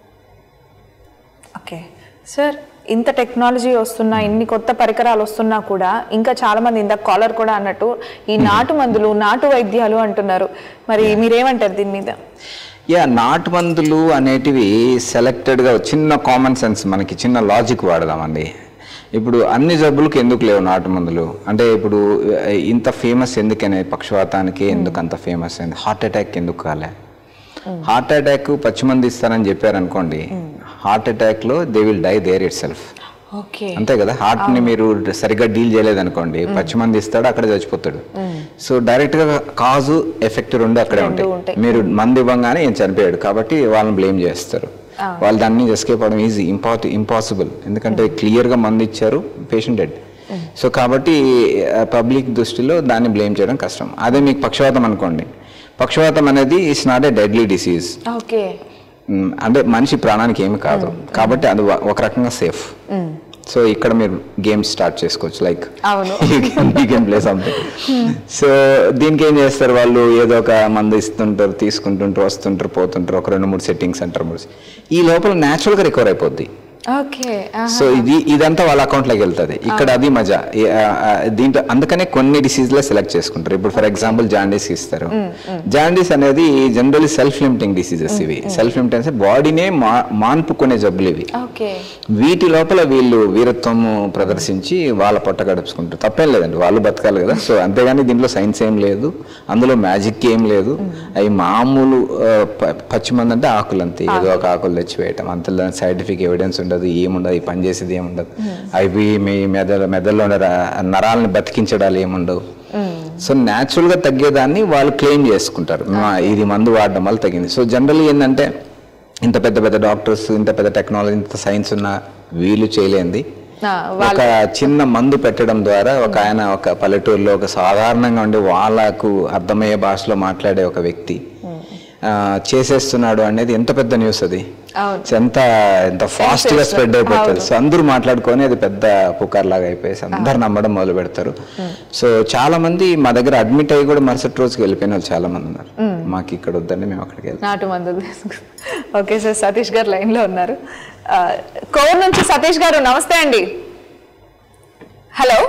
okay sir ఇంత టెక్నాలజీ వస్తున్నా ఇన్ని కొత్త పరికరాలు వస్తున్నా కూడా ఇంకా చాలా మంది ఇందాక కాలర్ కూడా అన్నట్టు ఈ నాటు మందులు నాటు వైద్యాలు అంటున్నారు మరి మీరేమంటారు దీని మీద యా నాటు మందులు అనేటివి సెలెక్టెడ్గా చిన్న కామన్ సెన్స్ మనకి చిన్న లాజిక్ వాడదామండి ఇప్పుడు అన్ని జబ్బులకు ఎందుకు లేవు నాటు మందులు అంటే ఇప్పుడు ఆ, ఇంత ఫేమస్ ఎందుకనే పక్షవాతానికి ఎందుకు అంత ఫేమస్ అయింది హార్ట్ అటాక్ ఎందుకు కాలే హార్ట్ అటాక్ పచ్చి మంది ఇస్తారని చెప్పారు అనుకోండి హార్ట్ అటాక్లో they will die there itself okay అంతే కదా హార్ట్ ని మీరు సరిగ్గా డీల్ చేయలేదు అనుకోండి పచ్చి మంది ఇస్తాడు అక్కడ చచ్చిపోతాడు సో డైరెక్ట్ గా కాజు ఎఫెక్ట్ రెండు అక్కడే రెండు ఉంటాయి ఉంటాయి. మీరు మంది ఇవ్వగానే ఈయన చనిపోయాడు కాబట్టి వాళ్ళని బ్లేమ్ చేస్తారు వాళ్ళు దాన్ని ఎస్కేప్ అవడం ఈజీ ఇంపార్ట్ ఇంపాసిబుల్ ఎందుకంటే క్లియర్ గా మంది ఇచ్చారు పేషెంట్ డెడ్ సో కాబట్టి పబ్లిక్ దృష్టిలో దాన్ని బ్లేమ్ చేయడం కష్టం అదే మీకు పక్షవాతం అనుకోండి పక్షవాతం అనేది it's not a deadly disease okay hmm, అంటే మనిషి ప్రాణానికి ఏమి కాదు కాబట్టి అది ఒక- ఒక రకంగా సేఫ్ సో ఇక్కడ మీరు గేమ్స్ స్టార్ట్ చేసుకోవచ్చు లైక్ అవును. You can play something so దీనికి ఏం చేస్తారు వాళ్ళు ఏదో ఒక మందు ఇస్తుంటారు తీసుకుంటుంటారు వస్తుంటారు పోతుంటారు ఒక రెండు మూడు సెట్టింగ్స్ అంటారు మూడు ఈ లోపల న్యాచురల్గా రికవర్ అయిపోద్ది ఓకే సో ఇది ఇదంతా వాళ్ళ అకౌంట్లోకి వెళ్తుంది ఇక్కడ అది మజా ఈ- ఆ, ఆ, దీంట్లో అందుకనే కొన్ని డిసీజ్లో సెలెక్ట్ చేసుకుంటారు ఇప్పుడు ఫర్ ఎగ్జాంపుల్ జాండీస్ ఇస్తారు జాండీస్ అనేది జనరల్లీ సెల్ఫ్ లిమిటింగ్ డిసీజెస్ ఇవి సెల్ఫ్ లిమిటింగ్ అంటే బాడీనే మా మాన్పుకునే జబ్బులు ఇవి ఓకే వీటి లోపల వీళ్ళు వీరత్వము ప్రదర్శించి వాళ్ళ పొట్ట గడుపుకుంటారు తప్పేం లేదండి వాళ్ళు బతకాలి కదా సో అంతేగాని దీంట్లో సైన్స్ ఏం లేదు అందులో మ్యాజిక్ ఏం లేదు అవి మామూలు ఆ, ప- పచ్చి మంది అంటే ఆకులు అంతే ఏదో ఒక ఆకులు తెచ్చివేయటం అంత సైంటిఫిక్ ఎవిడెన్స్ ఉండదు ఏముండదు ఈ పని చేసేది ఏముండదు అవి మీ మెదడు మెదడులో ఉన్న ర- నరాలను బతికించడాలు ఏముండవు సో న్యాచురల్గా తగ్గేదాన్ని వాళ్ళు క్లెయిమ్ చేసుకుంటారు మా ఇది మందు వాడడం వల్ల తగ్గింది సో జనరల్ ఏంటంటే ఇంత పెద్ద పెద్ద డాక్టర్స్ ఇంత పెద్ద టెక్నాలజీ ఇంత సైన్స్ ఉన్న వీళ్ళు చేయలేంది ఆ, ఒక చిన్న మందు పెట్టడం ద్వారా ఒక ఆయన ఒక పల్లెటూరులో ఒక సాధారణంగా ఉండే వాళ్ళకు అర్థమయ్యే భాషలో మాట్లాడే ఒక వ్యక్తి ఆ, చేసేస్తున్నాడు అనేది ఎంత పెద్ద న్యూస్ అది అవును. సో ఎంత ఎంత ఫాస్ట్ గా స్ప్రెడ్ అయిపోతుంది సో అందరూ మాట్లాడుకొని అది పెద్ద పుకార్ లాగా అయిపోయేసి అందరు నమ్మడం మొదలు పెడతారు సో చాలా మంది మా దగ్గర అడ్మిట్ అయ్యి కూడా మరుసటి రోజుకి వెళ్ళిపోయిన వాళ్ళు చాలా మంది ఉన్నారు మాకు ఇక్కడ వద్దండి మేము అక్కడికి వెళ్తాం నాటు మందులు తీసుకు ఓకే సార్ సతీష్ గారు లైన్ లో ఉన్నారు ఆ, కోవూరు నుంచి సతీష్ గారు నమస్తే అండి హలో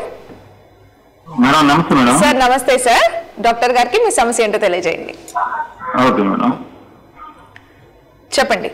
మేడం నమస్తే మేడం సార్ నమస్తే సార్ డాక్టర్ గారికి మీ సమస్య ఏంటో తెలియజేయండి ఓకే మేడం చెప్పండి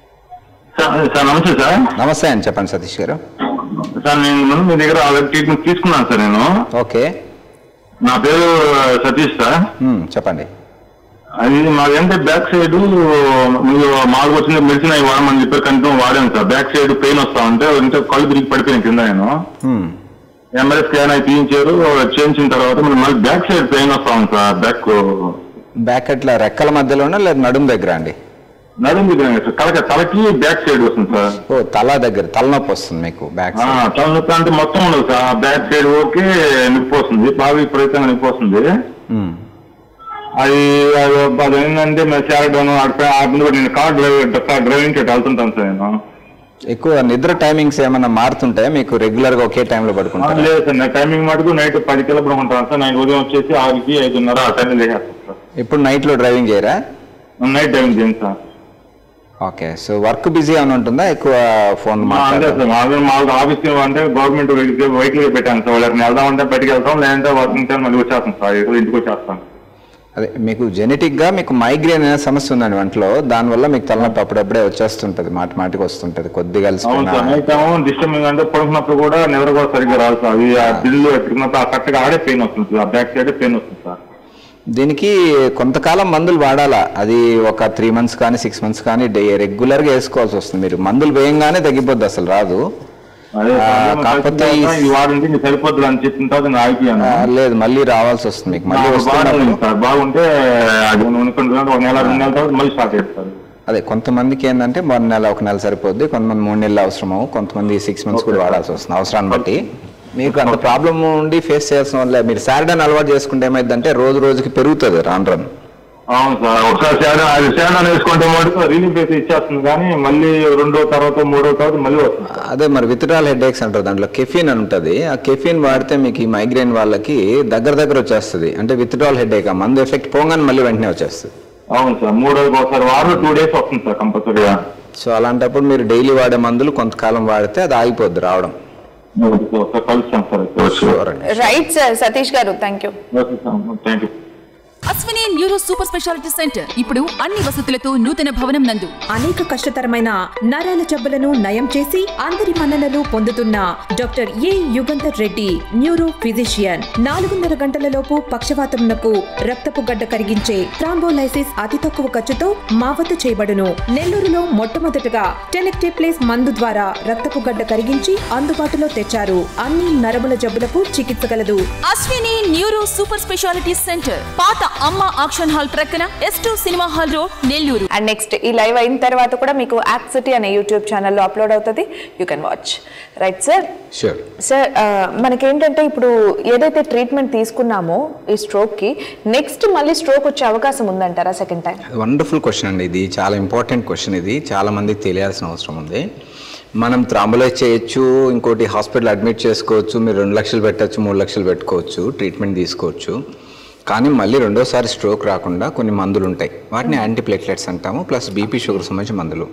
సార్ సార్ నమస్తే సార్ నమస్తే అండి చెప్పండి సతీష్ గారు సార్ నేను ముందు మీ దగ్గర ఆల్రెడీ ట్రీట్మెంట్ తీసుకున్నాను సార్ నేను ఓకే నా పేరు సతీష్ సార్ మ్మ్, చెప్పండి అది మాదేంటే బ్యాక్ సైడ్ మీరు మాకు వచ్చిన మెడిసిన్ అవి వాడమని చెప్పారు కంటిన్యూ వాడాను సార్ బ్యాక్ సైడ్ పెయిన్ వస్తా ఉంటే అంటే కళ్ళు తిరిగి పడిపోయిన కింద నేను మ్మ్. ఎంఆర్ఐ స్కాన్ అవి తీయించారు చేయించిన తర్వాత మరి మళ్ళీ బ్యాక్ సైడ్ పెయిన్ వస్తా ఉంది సార్ బ్యాక్ బ్యాక్ అట్లా రెక్కల మధ్యలోనా లేదా నడుము దగ్గర అండి నడుము దగ్గర సార్ తలకి తలకి బ్యాక్ సైడ్ వస్తుంది సార్ ఓ తల దగ్గర తలనొప్పి వస్తుంది మీకు బ్యాక్ ఆ, సైడ్ తలనొప్పి అంటే మొత్తం ఉండదు సార్ బ్యాక్ సైడ్ ఓకే నొప్పి వస్తుంది బాగా విపరీతంగా నొప్పి వస్తుంది మ్మ్. అది అది అది ఏంటంటే మరి చేరడం అక్కడ ఆ ముందు కూడా నేను కార్ డ్రైవ్ కార్ డ్రైవింగ్ కి వెళ్తుంటాను సార్ నేను ఎక్కువ నిద్ర టైమింగ్స్ ఏమైనా మారుతుంటాయా మీకు రెగ్యులర్ గా ఒకే టైంలో ఆ, పడుకుంటారా లేదు సార్ నా టైమింగ్ మటుకు నైట్ పది కిలోమీటర్ ఉంటాను సార్ నేను ఉదయం వచ్చేసి ఆరుకి ఐదున్నర ఆ టైంలో లేచేస్తాను సార్ ఇప్పుడు నైట్ లో డ్రైవింగ్ చేయరా నైట్ డ్రైవింగ్ చేయండి sir okay so work busy అని ఉంటుందా ఎక్కువ ఫోన్ ఆ, అంతే మాట్లాడారు సార్ మాకు మాకు ఆఫీస్ అంటే గవర్నమెంట్ వెహికల్ పెట్టాను సార్ వాళ్ళకి వెళ్దామంటే బయటికి వెళ్తాం లేదంటే వర్కింగ్ టైం మళ్ళీ వచ్చేస్తాం సార్ ఇక్కడ ఇంటికి వచ్చేస్తాం అదే మీకు జెనెటిక్ గా మీకు మైగ్రేన్ అనే సమస్య ఉందండి వంటలో దానివల్ల మీకు తలనొప్పి అప్పుడప్పుడే వచ్చేస్తుంటది మాటి మాటికి వస్తుంటది కొద్దిగా అవును సార్ కలిసిపోయినా నైట్ ఏమో డిస్టర్బింగ్ అంటే పడుకున్నప్పుడు కూడా నిద్ర కూడా సరిగ్గా రాదు సార్ అది ఆ బిల్లు ఎట్టుకున్నప్పుడు ఆ కరెక్ట్గా ఆడే పెయిన్ వస్తుంది సార్ ఆ బ్యాక్ సైడ్ పెయిన్ వస్తుంది సార్ దీనికి కొంతకాలం మందులు వాడాలా అది ఒక త్రీ మంత్స్ కానీ సిక్స్ మంత్స్ కానీ డే రెగ్యులర్ గా వేసుకోవాల్సి వస్తుంది మీరు మందులు వేయంగానే తగ్గిపోద్ది అసలు రాదు అదే ఆ, సార్, ఏమో కాకపోతే కలిసి ఈ- ఇది వాడంటే ఇంక సరిపోతుంది అని చెప్పిన తర్వాత నేను ఆగిపోయాను ఆ, లేదు మళ్ళీ రావాల్సి వస్తుంది మీకు మళ్ళీ నాకు వస్తున్నప్పుడు బాగుంది సార్ బాగుంటే అది అనుకుంటున్నాను ఒక నెల రెండు నెలల తర్వాత మళ్ళీ స్టార్ట్ చేస్తారు అదే కొంతమందికి ఏంటంటే వన్ నెల ఒక నెల సరిపోద్ది కొంతమంది మూడు నెలలు అవసరము కొంతమంది సిక్స్ మంత్స్ కూడా వాడాల్సి వస్తుంది అవసరాన్ని బట్టి మీకు అంత ప్రాబ్లమ్ ఉండి ఫేస్ చేయాల్సిన వల్ల మీరు సాటర్డే అలవాటు చేసుకుంటే ఏమైందంటే రోజు రోజుకి పెరుగుతుంది రాను రాను అవును సార్ ఒకసారి సేడా అది సేడా వేసుకుంటే మటుకు రిలీఫ్ అయితే ఇచ్చేస్తుంది కానీ మళ్ళీ రెండో తర్వాత మూడో తర్వాత మళ్ళీ వస్తుంది సార్. అదే మరి విత్డ్రాల్ హెడ్ ఏక్స్ అంటారు దాంట్లో కెఫిన్ అని ఉంటుంది ఆ కెఫిన్ వాడితే మీకు ఈ మైగ్రేన్ వాళ్ళకి దగ్గర దగ్గర వచ్చేస్తుంది అంటే విత్డ్రాల్ హెడ్ ఏక్ ఆ మందు ఎఫెక్ట్ పోగానే మళ్ళీ వెంటనే వచ్చేస్తుంది అవును సార్ మూడు రోజులు ఒకసారి వారం టూ డేస్ వస్తుంది సార్ కంపల్సరీగా సో అలాంటప్పుడు మీరు డైలీ వాడే మందులు కొంతకాలం వాడితే అది ఆగిపోద్ది రావడం ఒకసారి కలుస్తాం సార్ అయితే వచ్చి షూర్ అండి రైట్ సార్ సతీష్ గారు thank you okay sir thank you Ashwini neuro super speciality centre ఇప్పుడు అన్ని వసతులతో నూతన భవనం నందు అనేక కష్టతరమైన నరాల జబ్బులను నయం చేసి అందరి మన్ననలు పొందుతున్న doctor A Yugandhar Reddy neuro physician నాలుగున్నర గంటలలోపు పక్షవాతంనకు రక్తపు గడ్డ కరిగించే థ్రాంబోలైసిస్ అతి తక్కువ ఖర్చుతో మా వద్ద చేయబడును నెల్లూరులో మొట్టమొదటగా టెనెక్టేప్లేస్ మందు ద్వారా రక్తపు గడ్డ కరిగించి అందుబాటులో తెచ్చారు అన్ని నరముల జబ్బులకు చికిత్స కలదు Ashwini neuro super speciality centre పాత అమ్మ ఆక్షన్ హాల్ ప్రక్కన S two cinema hall road Nellore and next ఈ లైవ్ అయిన తర్వాత కూడా మీకు యాక్సిటీ అనే యూట్యూబ్ ఛానల్లో అప్లోడ్ అవుతుంది you can watch right sir sure sir ఆ, మనకేంటంటే ఇప్పుడు ఏదైతే ట్రీట్మెంట్ తీసుకున్నామో ఈ స్ట్రోక్కి నెక్స్ట్ మళ్ళీ స్ట్రోక్ వచ్చే అవకాశం ఉందంటారా సెకండ్ టైం వండర్ఫుల్ క్వశ్చన్ అండి ఇది చాలా ఇంపార్టెంట్ క్వశ్చన్ ఇది చాలా మందికి తెలియాల్సిన అవసరం ఉంది మనం త్రాంబులైజ్ చేయొచ్చు ఇంకోటి హాస్పిటల్ అడ్మిట్ చేసుకోవచ్చు మీరు రెండు లక్షలు పెట్టచ్చు మూడు లక్షలు పెట్టుకోవచ్చు ట్రీట్మెంట్ తీసుకోవచ్చు కానీ మళ్ళీ రెండోసారి స్ట్రోక్ రాకుండా కొన్ని మందులు ఉంటాయి వాటిని యాంటీప్లేట్లెట్స్ అంటాము ప్లస్ బీపీ షుగర్ సంబంధించిన మందులు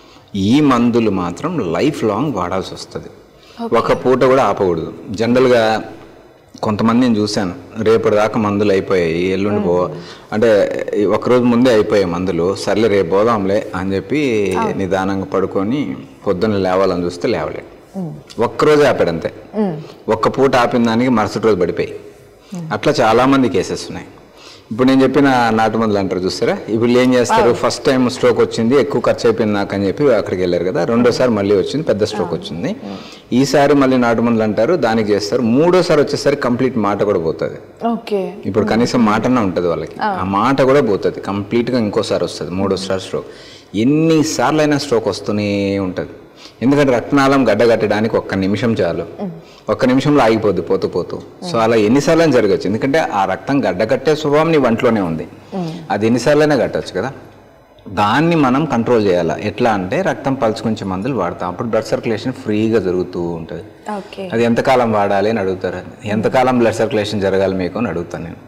ఈ మందులు మాత్రం లైఫ్ లాంగ్ వాడాల్సి వస్తుంది ఒక పూట కూడా ఆపకూడదు జనరల్గా కొంతమంది నేను చూశాను రేపటి దాకా మందులు అయిపోయాయి ఎల్లుండి పో అంటే ఈ ఒకరోజు ముందే అయిపోయాయి మందులు సర్లే రేపు పోదాంలే అని చెప్పి నిదానంగా పడుకొని పొద్దున్న లేవాలని చూస్తే లేవలే ఒక్కరోజే ఆపాడు అంతే ఒక్క పూట ఆపిన దానికి మరుసటి రోజు పడిపోయి అట్లా చాలా మంది కేసెస్ ఉన్నాయి ఇప్పుడు నేను చెప్పిన నాటు మందులు అంటారు చూస్తారా ఇప్పుడు ఏం చేస్తారు ఫస్ట్ టైం స్ట్రోక్ వచ్చింది ఎక్కువ ఖర్చు అయిపోయింది నాకు అని చెప్పి అక్కడికి వెళ్ళారు కదా రెండోసారి మళ్ళీ వచ్చింది పెద్ద స్ట్రోక్ వచ్చింది ఈసారి మళ్ళీ నాటు మందులు అంటారు దానికి చేస్తారు మూడోసారి వచ్చేసరికి కంప్లీట్ మాట కూడా పోతుంది ఓకే ఇప్పుడు కనీసం మాటనే ఉంటుంది వాళ్ళకి ఆ మాట కూడా పోతుంది కంప్లీట్గా ఇంకోసారి వస్తుంది మూడోసారి స్ట్రోక్ ఎన్నిసార్లు అయినా స్ట్రోక్ వస్తూనే ఉంటుంది ఎందుకంటే రక్తనాళం గడ్డగట్టడానికి ఒక్క నిమిషం చాలు ఒక్క నిమిషంలో ఆగిపోద్ది పోతూ పోతూ సో అలా ఎన్నిసార్లు అయినా జరగచ్చు ఎందుకంటే ఆ రక్తం గడ్డగట్టే స్వభావం నీ వంటలోనే ఉంది అది ఎన్నిసార్లు అయినా కట్టచ్చు కదా దాన్ని మనం కంట్రోల్ చేయాలి ఎట్లా అంటే రక్తం పలుచుకుంచే మందులు వాడతాం అప్పుడు బ్లడ్ సర్క్యులేషన్ ఫ్రీగా జరుగుతూ ఉంటుంది ఓకే అది ఎంతకాలం వాడాలి అని అడుగుతారు ఎంతకాలం బ్లడ్ సర్క్యులేషన్ జరగాలి మీకు అని అడుగుతాను నేను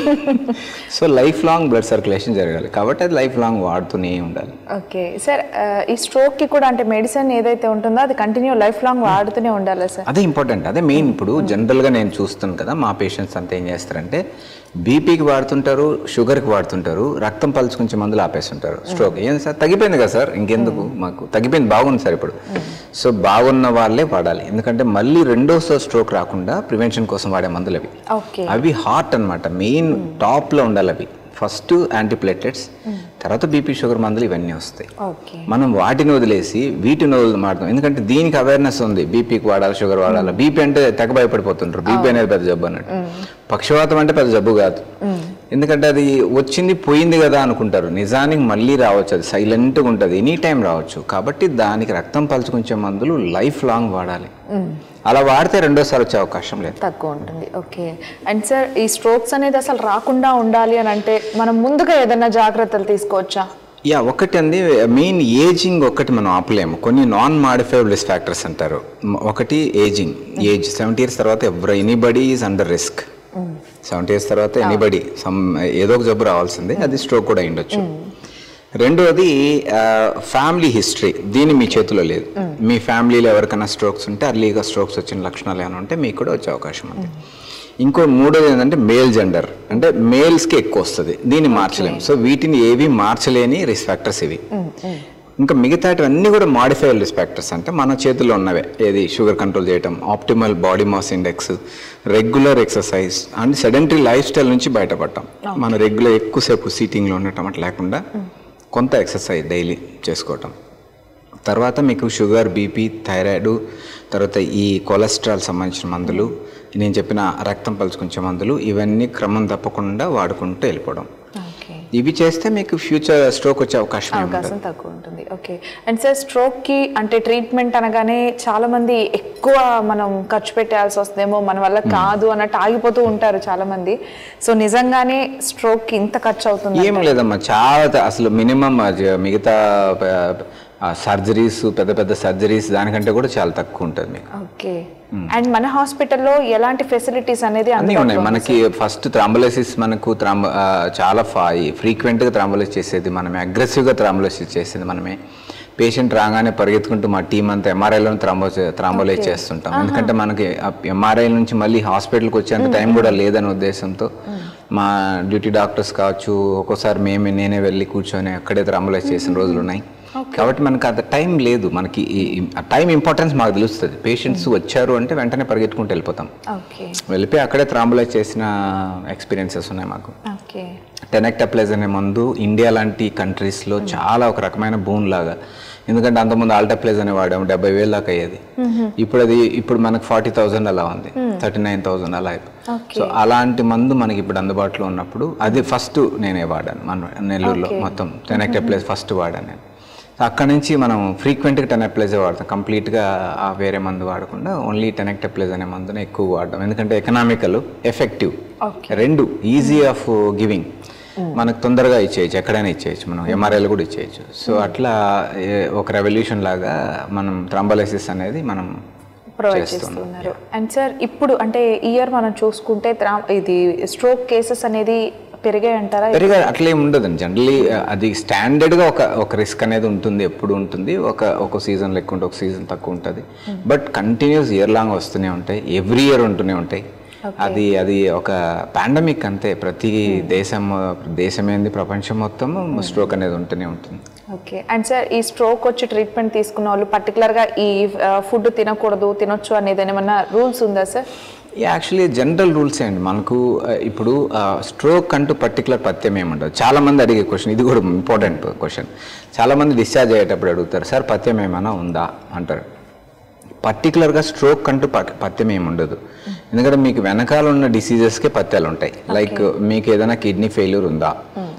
so life long blood circulation జరగాలి కాబట్టి అది లైఫ్ లాంగ్ వాడుతూనే ఉండాలి ఓకే సార్ ఆ, ఈ స్ట్రోక్ కి కూడా అంటే మెడిసిన్ ఏదైతే ఉంటుందో అది కంటిన్యూ లైఫ్ లాంగ్ వాడుతూనే ఉండాలా సార్ అదే ఇంపార్టెంట్ అదే మెయిన్ ఇప్పుడు జనరల్గా నేను చూస్తాను కదా మా పేషెంట్స్ అంతా ఏం చేస్తారంటే బీపీకి వాడుతుంటారు షుగర్కి వాడుతుంటారు రక్తం పలుచుకుంచే మందులు ఆపేస్తుంటారు స్ట్రోక్ ఏం సార్ తగ్గిపోయింది కదా సార్ ఇంకెందుకు మాకు తగ్గిపోయింది బాగుంది సార్ ఇప్పుడు సో బాగున్న వాళ్ళే వాడాలి ఎందుకంటే మళ్ళీ రెండోసారి స్ట్రోక్ రాకుండా ప్రివెన్షన్ కోసం వాడే మందులు అవి ఓకే అవి హార్ట్ అన్నమాట మెయిన్ టాప్లో ఉండాలి అవి ఫస్ట్ యాంటీప్లేటెట్స్ తర్వాత బీపీ షుగర్ మందులు ఇవన్నీ వస్తాయి ఓకే మనం వాటిని వదిలేసి వీటిని వదిలి మాడతాం ఎందుకంటే దీనికి అవేర్నెస్ ఉంది బీపీకి వాడాలి షుగర్ వాడాలి బీపీ అంటే తెగ భయపడిపోతుంటారు బీపీ అనేది పెద్ద జబ్బు అన్నట్టు పక్షవాతం అంటే పెద్ద జబ్బు కాదు ఎందుకంటే అది వచ్చింది పోయింది కదా అనుకుంటారు నిజానికి మళ్ళీ రావచ్చు అది సైలెంట్గా ఉంటుంది ఎనీ టైం రావచ్చు కాబట్టి దానికి రక్తం పలుచుకుంచే మందులు లైఫ్ లాంగ్ వాడాలి అలా వాడితే రెండోసారి వచ్చే అవకాశం లేదు తక్కువ ఉంటుంది ఓకే అండ్ సార్ ఈ స్ట్రోక్స్ అనేది అసలు రాకుండా ఉండాలి అని అంటే మనం ముందుగా ఏదైనా జాగ్రత్తలు తీసుకోవచ్చా యా ఒకటి అంది మెయిన్ ఏజింగ్ ఒకటి మనం ఆపలేము కొన్ని నాన్ మాడిఫైబుల్ రిస్క్ ఫ్యాక్టర్స్ అంటారు మ- ఒకటి ఏజింగ్ ఏజ్ సెవెంటీ ఇయర్స్ తర్వాత ఎవరు anybody is under risk seventy years తర్వాత ఎనీబడి సమ్ ఏదో ఒక జబ్బు రావాల్సిందే అది స్ట్రోక్ కూడా అయిండొచ్చు రెండోది ఫ్యామిలీ హిస్టరీ దీని మీ చేతిలో లేదు మీ ఫ్యామిలీలో ఎవరికైనా స్ట్రోక్స్ ఉంటే అర్లీగా స్ట్రోక్స్ వచ్చిన లక్షణాలు ఏమైనా ఉంటే మీకు కూడా వచ్చే అవకాశం ఉంది ఇంకో మూడోది ఏంటంటే మేల్ జెండర్ అంటే మేల్స్కి ఎక్కువ వస్తుంది దీన్ని మార్చలేము సో వీటిని ఏవి మార్చలేని రిస్క్ ఫ్యాక్టర్స్ ఇవి ఇంకా మిగతాటివన్నీ కూడా మాడిఫైడ్ రిస్క్ ఫ్యాక్టర్స్ అంటే మన చేతిలో ఉన్నవే ఏది షుగర్ కంట్రోల్ చేయటం optimal body mass index regular exercise and sedentary life style నుంచి బయటపడటం మన రెగ్యులర్ ఎక్కువసేపు సీటింగ్లో ఉండటం అట్లా లేకుండా కొంత ఎక్సర్సైజ్ డైలీ చేసుకోవటం తర్వాత మీకు షుగర్ బీపీ థైరాయిడ్ తర్వాత ఈ కొలెస్ట్రాల్ సంబంధించిన మందులు నేను చెప్పిన రక్తం పలుచుకుంచే మందులు ఇవన్నీ క్రమం తప్పకుండా వాడుకుంటూ వెళ్ళిపోవడం ఓకే ఇవి చేస్తే మీకు ఫ్యూచర్ స్ట్రోక్ వచ్చే అవకాశం ఏమి ఉండదు. అవకాశం తక్కువ ఉంటుంది ఓకే అండ్ సార్ స్ట్రోక్ కి అంటే ట్రీట్మెంట్ అనగానే చాలా మంది ఎక్కువ మనం ఖర్చు పెట్టాల్సి వస్తుందేమో మన వల్ల కాదు అన్నట్టు ఆగిపోతూ ఉంటారు చాలా మంది సో నిజంగానే స్ట్రోక్ కి ఇంత ఖర్చు అవుతుంది ఏం లేదమ్మా చాలా త- అసలు మినిమం మిగతా సర్జరీస్ పెద్ద పెద్ద సర్జరీస్ దానికంటే కూడా చాలా తక్కువ ఉంటుంది మీకు ఓకే అండ్ మన హాస్పిటల్లో ఎలాంటి ఫెసిలిటీస్ అనేది అన్నీ అందుబాటులో ఉన్నాయి మనకి ఫస్ట్ థ్రాంబోలైసిస్ మనకు థ్రాంబ ఆ, చాలా ఫా ఫ్రీక్వెంట్గా థ్రాంబోలైస్ చేసేది మనమే అగ్రెసివ్గా థ్రాంబోలైసిస్ చేసేది మనమే పేషెంట్ రాగానే పరిగెత్తుకుంటూ మా టీం అంతా ఎంఆర్ఐలో థ్రాంబో థ్రాంబోలైజ్ చేస్తుంటాం ఎందుకంటే మనకి ఎంఆర్ఐ నుంచి మళ్ళీ హాస్పిటల్కి వచ్చేంత టైం కూడా లేదనే ఉద్దేశంతో మా డ్యూటీ డాక్టర్స్ కావచ్చు ఒక్కోసారి మేమే నేనే వెళ్ళి కూర్చొని అక్కడే థ్రాంబోలైజ్ చేసిన రోజులు ఉన్నాయి కాబట్టి మనకి అంత టైం లేదు మనకి ఈ- ఈ- ఆ టైం ఇంపార్టెన్స్ మాకు తెలుస్తుంది పేషెంట్స్ వచ్చారు అంటే వెంటనే పరిగెత్తుకుంటూ వెళ్ళిపోతాం ఓకే వెళ్ళిపోయి అక్కడే థ్రాంబులైజ్ చేసిన ఎక్స్పీరియన్సెస్ ఉన్నాయి మాకు ఓకే టెనెక్టప్లైజ్ అనే మందు ఇండియా లాంటి కంట్రీస్లో చాలా ఒక రకమైన బూన్ లాగా ఎందుకంటే అంతకుముందు ఆల్టప్లైజ్ అనే వాడాము డెబ్బై వేలు దాకా అయ్యేది ఇప్పుడు అది ఇప్పుడు మనకు ఫార్టీ థౌజండ్ అలా ఉంది థర్టీ నైన్ థౌజండ్ అలా అయిపోయి సో అలాంటి మందు మనకి ఇప్పుడు అందుబాటులో ఉన్నప్పుడు అది ఫస్ట్ నేనే వాడాను మన నెల్లూరులో మొత్తం టెనెక్టప్లైజ్ ఫస్ట్ వాడాను నేను సో అక్కడ నుంచి మనం ఫ్రీక్వెంట్గా టెనెక్టప్లైజే వాడతాం కంప్లీట్గా ఆ వేరే మందు వాడకుండా ఓన్లీ టెనెక్టప్లైజ్ అనే మందునే ఎక్కువ వాడడం ఎందుకంటే ఎకనామికల్ ఎఫెక్టివ్ రెండు ఈజీ ఆఫ్ గివింగ్ మనకు తొందరగా ఇచ్చేయచ్చు ఎక్కడైనా ఇచ్చేయచ్చు మనం ఎంఆర్ఐలు కూడా ఇచ్చేయచ్చు సో అట్లా ఏ- ఒక రెవల్యూషన్ లాగా మనం థ్రాంబలైసిస్ అనేది మనం ప్రొవైడ్ చేస్తున్నాం. చేస్తున్నారు అండ్ సార్ ఇప్పుడు అంటే ఇయర్ మనం చూసుకుంటే త్రా- ఇది స్ట్రోక్ కేసెస్ అనేది పెరిగాయి అంటారా పెరిగా అట్లేం ఉండదండి జనరలీ అది స్టాండర్డ్గా ఒక ఒక రిస్క్ అనేది ఉంటుంది ఎప్పుడు ఉంటుంది ఒక ఒక సీజన్ లెక్క ఉంటే ఒక సీజన్ తక్కువ ఉంటుంది బట్ కంటిన్యూస్ ఇయర్ లాంగ్ వస్తూనే ఉంటాయి ఎవ్రీ ఇయర్ ఉంటూనే ఉంటాయి అది అది ఒక పాండమిక్ అంతే ప్రతి దేశం దేశమేంది ప్రపంచం మొత్తం స్ట్రోక్ అనేది ఉంటూనే ఉంటుంది ఓకే అండ్ సార్ ఈ స్ట్రోక్ వచ్చి ట్రీట్మెంట్ తీసుకున్న వాళ్ళు పర్టికులర్గా ఈ ఫుడ్ తినకూడదు తినొచ్చు అనేది ఏమైనా రూల్స్ ఉందా సార్ యాక్చువల్లీ జనరల్ రూల్సే అండి మనకు ఆ, ఇప్పుడు స్ట్రోక్ అంటూ పర్టికులర్ పథ్యం ఏమి ఉండదు చాలా మంది అడిగే క్వశ్చన్ ఇది కూడా ఇంపార్టెంట్ క్వశ్చన్ చాలా మంది డిశ్చార్జ్ అయ్యేటప్పుడు అడుగుతారు సార్ పథ్యం ఏమైనా ఉందా అంటారు పర్టికులర్గా స్ట్రోక్ అంటూ ప- పథ్యం ఏమి ఉండదు ఎందుకంటే మీకు వెనకాల ఉన్న డిసీజెస్కే పథ్యాలు ఉంటాయి లైక్ మీకు ఏదైనా కిడ్నీ ఫెయిల్యూర్ ఉందా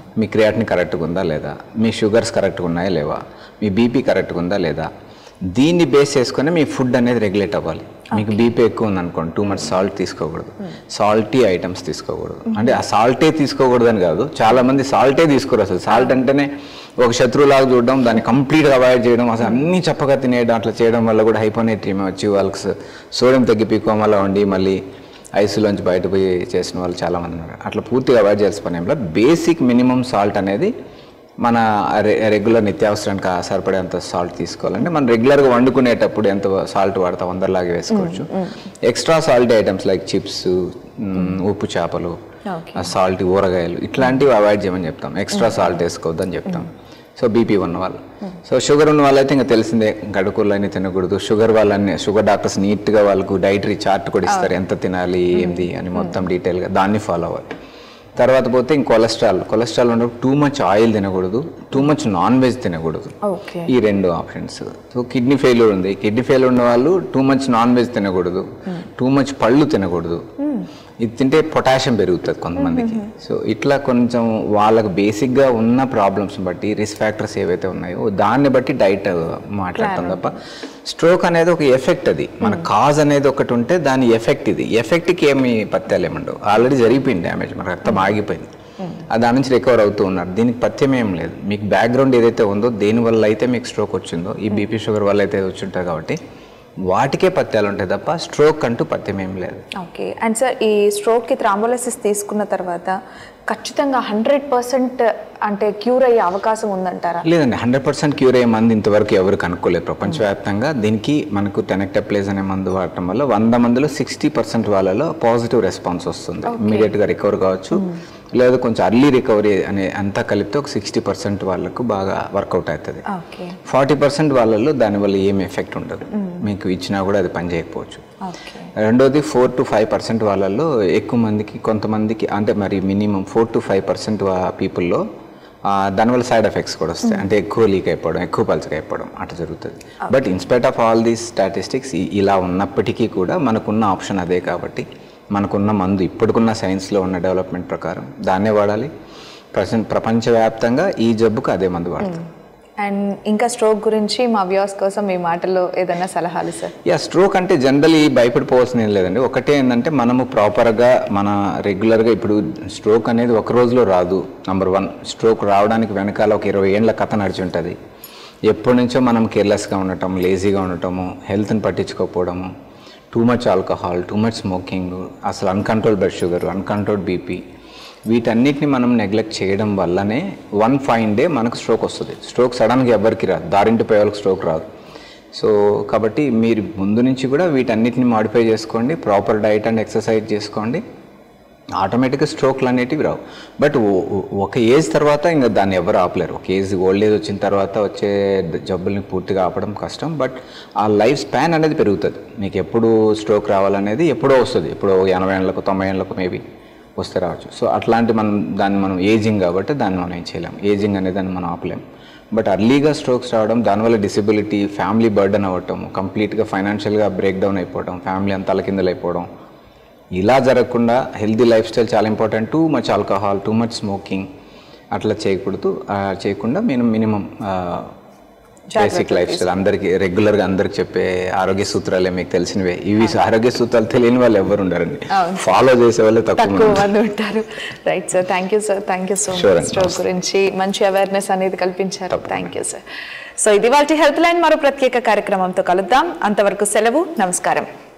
మీ క్రియాటిన్ కరెక్ట్గా ఉందా లేదా మీ షుగర్స్ కరెక్ట్గా ఉన్నాయా లేవా మీ బీపీ కరెక్ట్గా ఉందా లేదా దీన్ని బేస్ చేసుకొని మీ ఫుడ్ అనేది రెగ్యులేట్ అవ్వాలి మీకు బీపీ ఎక్కువ ఉందనుకోండి టూ మచ్ సాల్ట్ తీసుకోకూడదు సాల్టీ ఐటమ్స్ తీసుకోకూడదు అంటే ఆ సాల్టే తీసుకోకూడదు అని కాదు చాలా మంది సాల్టే తీసుకోరు అసలు సాల్ట్ అంటేనే ఒక శత్రువులాగా చూడడం దాన్ని కంప్లీట్గా అవాయిడ్ చేయడం అసలు అన్ని చప్పగా తినేయడం అట్లా చేయడం వల్ల కూడా హైపోనేట్రియం వచ్చి వాళ్ళకి సోడియం తగ్గిపోయి కోమాలో ఉండి మళ్ళీ ఐసీలోంచి బయటపోయి చేసిన వాళ్ళు చాలామంది ఉన్నారు అట్లా పూర్తిగా అవాయిడ్ చేయాల్సిన పని ఏంలా బేసిక్ మినిమం సాల్ట్ అనేది మన రె- రెగ్యులర్ నిత్యావసరానికి ఆ సరిపడేంత సాల్ట్ తీసుకోవాలంటే మనం రెగ్యులర్గా వండుకునేటప్పుడు ఎంత సాల్ట్ వాడతాం అందరిలాగే వేసుకోవచ్చు extra salt items like chips ఉప్పు చేపలు సాల్ట్ ఊరగాయలు ఇట్లాంటివి అవాయిడ్ చేయమని చెప్తాం ఎక్స్ట్రా సాల్ట్ వేసుకోవద్దని చెప్తాం సో బీపీ ఉన్న వాళ్ళు సో షుగర్ ఉన్న వాళ్ళైతే ఇంకా తెలిసిందే గడుకులు అని తినకూడదు షుగర్ వాళ్ళని షుగర్ డాక్టర్స్ నీట్గా వాళ్ళకు డైటరీ చార్ట్ కూడా ఇస్తారు ఎంత తినాలి ఏంది అని మొత్తం డీటెయిల్గా దాన్ని ఫాలో అవ్వాలి తర్వాత పోతే ఇంక కొలెస్ట్రాల్ కొలెస్ట్రాల్ ఉన్నప్పుడు టూ మచ్ ఆయిల్ తినకూడదు టూ మచ్ నాన్ వెజ్ తినకూడదు ఓకే ఈ రెండు ఆప్షన్స్ సో కిడ్నీ ఫెయిల్యూర్ ఉంది కిడ్నీ ఫెయిల్యూర్ ఉన్న వాళ్ళు టూ మచ్ నాన్ వెజ్ తినకూడదు టూ మచ్ పళ్ళు తినకూడదు ఇది తింటే పొటాషియం పెరుగుతుంది కొంతమందికి సో ఇట్లా కొంచెం వాళ్ళకి బేసిక్గా ఉన్న ప్రాబ్లమ్స్ బట్టి రిస్క్ ఫ్యాక్టర్స్ ఏవైతే ఉన్నాయో దాన్ని బట్టి డైట్ మాట్లాడతాం తప్ప స్ట్రోక్ అనేది ఒక ఎఫెక్ట్ అది మన కాజ్ అనేది ఒకటి ఉంటే దాని ఎఫెక్ట్ ఇది ఎఫెక్ట్కి ఏమి పత్యాలు ఏమండవు ఆల్రెడీ జరిగిపోయింది డ్యామేజ్ మన రక్తం ఆగిపోయింది ఆ దాని నుంచి రికవర్ అవుతూ ఉన్నారు దీనికి పథ్యం ఏం లేదు మీకు బ్యాక్గ్రౌండ్ ఏదైతే ఉందో దేని వల్ల అయితే మీకు స్ట్రోక్ వచ్చిందో ఈ బీపీ షుగర్ వల్ల అయితే వచ్చి ఉంటుంది కాబట్టి వాటికే పత్యాలు ఉంటాయి తప్ప స్ట్రోక్ అంటూ పథ్యం ఏం లేదు ఓకే అండ్ సార్ ఈ స్ట్రోక్కి థ్రాంబోలసిస్ తీసుకున్న తర్వాత ఖచ్చితంగా హండ్రెడ్ పర్సెంట్ అంటే క్యూర్ అయ్యే అవకాశం ఉందంటారా లేదండి హండ్రెడ్ పర్సెంట్ క్యూర్ అయ్యే మంది ఇంతవరకు ఎవరు కనుక్కోలేదు ప్రపంచవ్యాప్తంగా దీనికి మనకు టెనెక్టప్లేజ్ అనే మందు వాడటం వల్ల వంద మందిలో సిక్స్టీ పర్సెంట్ వాళ్ళలో పాజిటివ్ రెస్పాన్స్ వస్తుంది ఇమీడియట్గా రికవర్ కావచ్చు లేదా కొంచెం అర్లీ రికవరీ అనే అంతా కలిపితే ఒక సిక్స్టీ పర్సెంట్ వాళ్ళకు బాగా వర్కౌట్ అవుతుంది ఓకే ఫార్టీ పర్సెంట్ వాళ్ళలో దానివల్ల ఏం ఎఫెక్ట్ ఉండదు మీకు ఇచ్చినా కూడా అది పని చేయకపోవచ్చు ఓకే రెండోది ఫోర్ టు ఫైవ్ పర్సెంట్ వాళ్ళల్లో ఎక్కువ మందికి కొంతమందికి అంటే మరి minimum four to five percent పీపుల్లో దానివల్ల సైడ్ ఎఫెక్ట్స్ కూడా వస్తాయి అంటే ఎక్కువ లీక్ అయిపోవడం ఎక్కువ పల్చగా అయిపోవడం అట్లా జరుగుతుంది but in spite of all these statistics ఇలా ఉన్నప్పటికీ కూడా మనకున్న ఆప్షన్ అదే కాబట్టి మనకున్న మందు ఇప్పటికున్న సైన్స్లో ఉన్న డెవలప్మెంట్ ప్రకారం దాన్నే వాడాలి ప్రపంచ ప్రపంచవ్యాప్తంగా ఈ జబ్బుకు అదే మందు వాడతాం అండ్ ఇంకా స్ట్రోక్ గురించి మా వ్యూస్ కోసం మీ మాటల్లో ఏదైనా సలహాలు సార్ యా స్ట్రోక్ అంటే జనరలీ భయపడిపోవాల్సిన ఏం లేదండి ఒకటే ఏంటంటే మనము ప్రాపర్గా మన రెగ్యులర్గా ఇప్పుడు స్ట్రోక్ అనేది ఒక రోజులో రాదు నంబర్ వన్ స్ట్రోక్ రావడానికి వెనకాల ఒక ఇరవై ఏళ్ళ కథ నడిచి ఉంటుంది ఎప్పటి నుంచో మనం కేర్లెస్గా ఉండటం లేజీగా ఉండటము హెల్త్ని పట్టించుకోకపోవడము too much alcohol too much smoking అసలు uncontrol blood sugar uncontrolled BP వీటన్నిటిని మనం నెగ్లెక్ట్ చేయడం వల్లనే వన్ ఫైన్ డే మనకు స్ట్రోక్ వస్తుంది స్ట్రోక్ సడన్గా ఎవరికి రాదు దారింటి పోయే వాళ్ళకి స్ట్రోక్ రాదు సో కాబట్టి మీరు ముందు నుంచి కూడా వీటన్నిటిని మాడిఫై చేసుకోండి ప్రాపర్ డైట్ అండ్ ఎక్సర్సైజ్ చేసుకోండి ఆటోమేటిక్గా స్ట్రోక్లు అనేటివి రావు బట్ ఓ- ఓ- ఒక ఏజ్ తర్వాత ఇంకా దాన్ని ఎవరు ఆపలేరు ఒక ఏజ్ ఓల్డ్ ఏజ్ వచ్చిన తర్వాత వచ్చే ద- జబ్బుల్ని పూర్తిగా ఆపడం కష్టం బట్ ఆ లైఫ్ స్పాన్ అనేది పెరుగుతుంది మీకు ఎప్పుడు స్ట్రోక్ రావాలనేది ఎప్పుడో వస్తుంది ఎప్పుడో ఎనభై ఏళ్ళకు తొంభై ఏళ్ళకు మేబీ వస్తే రావచ్చు సో అట్లాంటి మనం దాన్ని మనం ఏజింగ్ కాబట్టి దాన్ని మనం ఏం చేయలేం ఏజింగ్ అనేది దాన్ని మనం ఆపలేం బట్ అర్లీగా స్ట్రోక్స్ రావడం దానివల్ల డిసెబిలిటీ ఫ్యామిలీ బర్డన్ అవ్వటం కంప్లీట్గా ఫైనాన్షియల్గా బ్రేక్ డౌన్ అయిపోవడం ఫ్యామిలీ అంతా తలకిందలు అయిపోవడం ఇలా జరగకుండా హెల్తీ లైఫ్ స్టైల్ చాలా important too much alcohol too much smoking అట్లా చేయకూడదు ఆ, చేయకుండా మేము మినిమం బేసిక్ లైఫ్ స్టైల్ అందరికి రెగ్యులర్గా అందరికి చెప్పే ఆరోగ్య సూత్రాలే మీకు తెలిసినవే ఇవి ఆరోగ్య సూత్రాలు తెలియని వాళ్ళు ఎవరు ఉండరండి ఫాలో చేసే వాళ్ళే తక్కువ మంది తక్కువ ఉంటారు. మంది ఉంటారు right sir thank you sir thank you so Sure much అండి. స్ట్రోక్ గురించి మంచి అవేర్నెస్ అనేది కల్పించారు థ్యాంక్ యూ సార్ సో ఇది వాళ్ళ హెల్త్ లైన్ మరో ప్రత్యేక కార్యక్రమంతో కలుద్దాం అంతవరకు సెలవు నమస్కారం